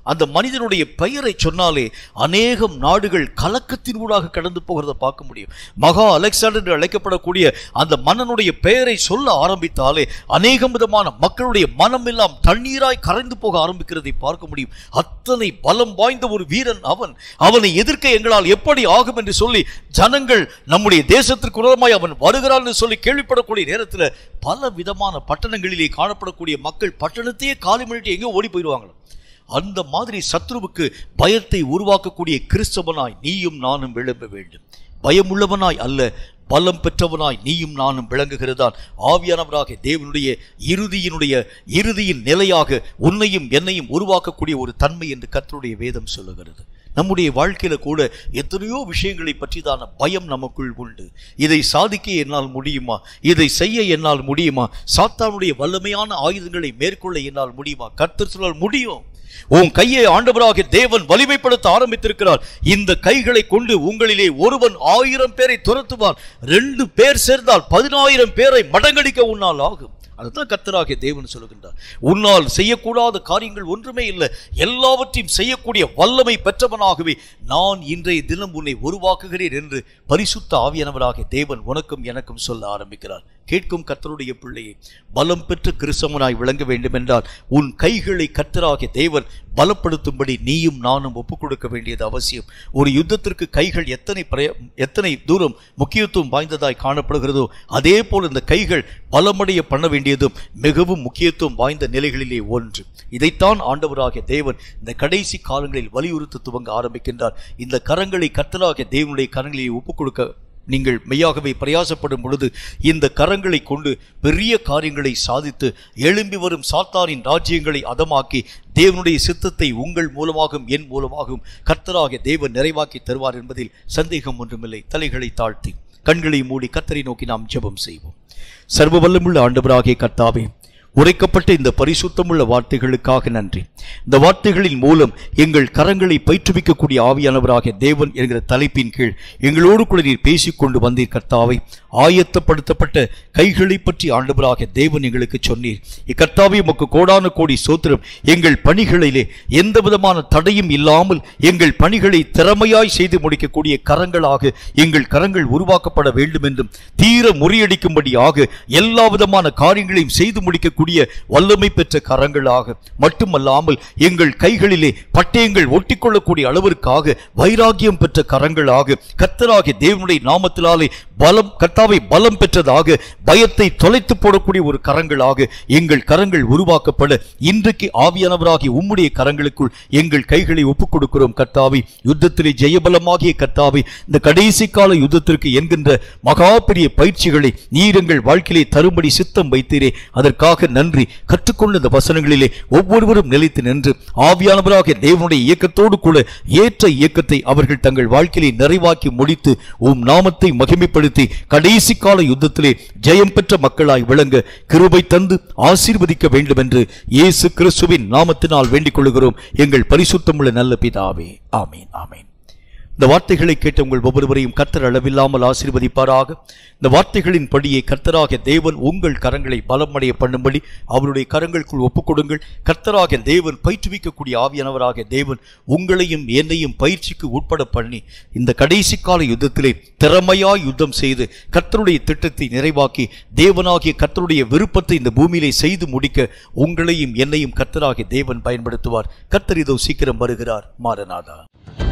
அந்த மனிதனுடைய பெயரை சொன்னாலே அநேகம் நாடுகள் கலக்கத்தின் ஊடாக கடந்து போகிறத பார்க்க முடியும் மகா அலெக்சாண்டர் என்று அழைக்கப்படக்கூடிய அந்த மன்னனுடைய பெயரை சொல்ல ஆரம்பித்தாலே அநேகம் விதமான மக்களுடைய மனம் எல்லாம் தண்ணீராய் கரைந்து போக ஆரம்பிக்கிறதை பார்க்க முடியும் அத்தனை பலம் வாய்ந்த ஒரு வீரன் அவன் அவனை எதிர்க்க எங்களால் எப்படி ஆகும் என்று சொல்லி ஜனங்கள் நம்முடைய தேசத்திற்கு உரமாய் அவன் வருகிறான் என்று சொல்லி கேள்விப்படக்கூடிய நேரத்தில் பல விதமான பட்டணங்களிலே காணப்படக்கூடிய மக்கள் பட்டணத்தையே காலி பண்ணிட்டு எங்கேயோ ஓடி போயிடுவாங்களா அந்த மாதிரி சத்ருவுக்கு பயத்தை உருவாக்கக்கூடிய கிறிஸ்தவனாய் நீயும் நானும் விளம்ப வேண்டும் பயமுள்ளவனாய் அல்ல பலம் பெற்றவனாய் நீயும் நானும் விளங்குகிறதான் ஆவியானவராக தேவனுடைய இறுதியினுடைய இறுதியின் நிலையாக உன்னையும் என்னையும் உருவாக்கக்கூடிய ஒரு தன்மை என்று கர்த்தருடைய வேதம் சொல்லுகிறது நம்முடைய வாழ்க்கையில கூட எத்தனையோ விஷயங்களை பற்றிதான பயம் நமக்குள் உண்டு இதை சாதிக்க என்னால் முடியுமா இதை செய்ய என்னால் முடியுமா சாத்தானுடைய வல்லமையான ஆயுதங்களை மேற்கொள்ள என்னால் முடியுமா கர்த்தர் சொன்னால் முடியும் உன் கையை ஆண்டவராக தேவன் வலிமைப்படுத்த ஆரம்பித்திருக்கிறார் இந்த கைகளை கொண்டு உங்களிலே ஒருவன் ஆயிரம் பேரை துரத்துவான் ரெண்டு பேர் சேர்ந்தால் பதினாயிரம் பேரை மடங்கடிக்க உன்னால் ஆகும் அதுதான் கத்தராகிய தேவன் சொல்லுகின்றார் உன்னால் செய்யக்கூடாத காரியங்கள் ஒன்றுமே இல்லை எல்லாவற்றையும் செய்யக்கூடிய வல்லமை பெற்றவனாகவே நான் இன்றைய தினம் உன்னை உருவாக்குகிறேன் என்று பரிசுத்த ஆவியானவராகிய தேவன் உனக்கும் எனக்கும் சொல்ல ஆரம்பிக்கிறார் கேட்கும் கர்த்தருடைய பிள்ளையை பலம் பெற்ற கிறிஸ்தவனாய் விளங்க வேண்டும் என்றால் உன் கைகளை கர்த்தராகிய தேவன் பலப்படுத்தும்படி நீயும் நானும் ஒப்புக் கொடுக்க வேண்டியது அவசியம் ஒரு யுத்தத்திற்கு கைகள் எத்தனை பிரய எத்தனை தூரம் முக்கியத்துவம் வாய்ந்ததாய் காணப்படுகிறதோ அதே போல் இந்த கைகள் பலமடைய பண்ண வேண்டியதும் மிகவும் முக்கியத்துவம் வாய்ந்த நிலைகளிலே ஒன்று இதைத்தான் ஆண்டவராகிய தேவன் இந்த கடைசி காலங்களில் வலியுறுத்த துவங்க ஆரம்பிக்கின்றார் இந்த கரங்களை கர்த்தராகிய தேவனுடைய கரங்களில் ஒப்புக் கொடுக்க நீங்கள் மெய்யாகவே பிரயாசப்படும் பொழுது இந்த கரங்களை கொண்டு பெரிய காரியங்களை சாதித்து எழும்பி வரும் சாத்தானின் ராஜ்யங்களை அதமாக்கி தேவனுடைய சித்தத்தை உங்கள் மூலமாகவும் என் மூலமாகவும் கர்த்தராகிய தேவன் நிறைவாக்கி தருவார் என்பதில் சந்தேகம் ஒன்றுமில்லை தலைகளை தாழ்த்தி கண்களை மூடி கர்த்தரை நோக்கி நாம் ஜெபம் செய்வோம் சர்வ வல்லமுள்ள ஆண்டவராகிய கர்த்தாவே உரைக்கப்பட்ட இந்த பரிசுத்தமுள்ள வார்த்தைகளுக்காக நன்றி இந்த வார்த்தைகளின் மூலம் எங்கள் கரங்களை பயிற்றுவிக்கக்கூடிய ஆவியானவராகிய தேவன் என்கிற தலைப்பின் கீழ் எங்களோடு கூட நீர் பேசிக்கொண்டு வந்தீர் கர்த்தாவை ஆயத்தப்படுத்தப்பட்ட கைகளை பற்றி ஆண்டவராகிய தேவன் எங்களுக்கு சொன்னீர் இக்கர்த்தாவை உமக்கு கோடான கோடி சோத்திரம் எங்கள் பணிகளிலே எந்த விதமான தடையும் இல்லாமல் எங்கள் பணிகளை திறமையாய் செய்து முடிக்கக்கூடிய கரங்களாக எங்கள் கரங்கள் உருவாக்கப்பட வேண்டும் என்றும் தீர முறியடிக்கும்படியாக எல்லா விதமான காரியங்களையும் செய்து முடிக்கக்கூடிய வல்லமை பெற்ற கரங்களாக மட்டுமல்லாமல் எங்கள் கைகளிலே பட்டயங்கள் ஒட்டிக்கொள்ளக்கூடிய அளவிற்காக வைராகியம் பெற்ற கரங்களாக கர்த்தராகிய தேவனுடைய நாமத்தினாலே பலம் கர்த்தாவை பலம் பெற்றதாக பயத்தை தொலைத்து போடக்கூடிய ஒரு கரங்களாக எங்கள் கரங்கள் உருவாக்கப்பட இன்றைக்கு ஆவியானவராகிய உம்முடைய கரங்களுக்குள் எங்கள் கைகளை ஒப்புக் கொடுக்கிறோம் கர்த்தாவை யுத்தத்திலே ஜெயபலமாகிய கர்த்தாவை இந்த கடைசி கால யுத்தத்திற்கு என்கின்ற மகா பெரிய பயிற்சிகளை நீர் எங்கள் வாழ்க்கையிலே தரும்படி சித்தம் வைத்தீரே அதற்காக நன்றி கற்றுக்கொண்ட இந்த வசனங்களிலே ஒவ்வொருவரும் நிலைத்து நின்று ஆவியானவராகிய தேவனுடைய இயக்கத்தோடு கூட ஏற்ற இயக்கத்தை அவர்கள் தங்கள் வாழ்க்கையிலே நிறைவாக்கி முடித்து உம் நாமத்தை மகிமைப்படுத்தி கடைசி கால யுத்தத்திலே ஜெயம் பெற்ற மக்களாய் விளங்க கிருபை தந்து ஆசீர்வதிக்க வேண்டும் என்று இயேசு கிறிஸ்துவின் நாமத்தினால் வேண்டிக் கொள்கிறோம் எங்கள் பரிசுத்தமுள்ள நல்ல பிதாவே ஆமீன் ஆமீன் இந்த வார்த்தைகளை கேட்ட உங்கள் ஒவ்வொருவரையும் கர்த்தர் அளவில்லாமல் ஆசீர்வதிப்பாராக இந்த வார்த்தைகளின் படியே கர்த்தராகிய தேவன் உங்கள் கரங்களை பலமடைய பண்ணும்படி அவருடைய கரங்களுக்குள் ஒப்புக்கொடுங்கள் கர்த்தராகிய தேவன் பயிற்றுவிக்கக்கூடிய ஆவியானவராகிய தேவன் உங்களையும் என்னையும் பயிற்சிக்கு உட்பட பண்ணி இந்த கடைசி கால யுத்தத்திலே திறமையாய் யுத்தம் செய்து கர்த்தருடைய திட்டத்தை நிறைவாக்கி தேவனாகிய கர்த்தருடைய விருப்பத்தை இந்த பூமியிலே செய்து முடிக்க உங்களையும் என்னையும் கர்த்தராகிய தேவன் பயன்படுத்துவார் கர்த்தர் இதோ சீக்கிரம் வருகிறார் மாரநாதா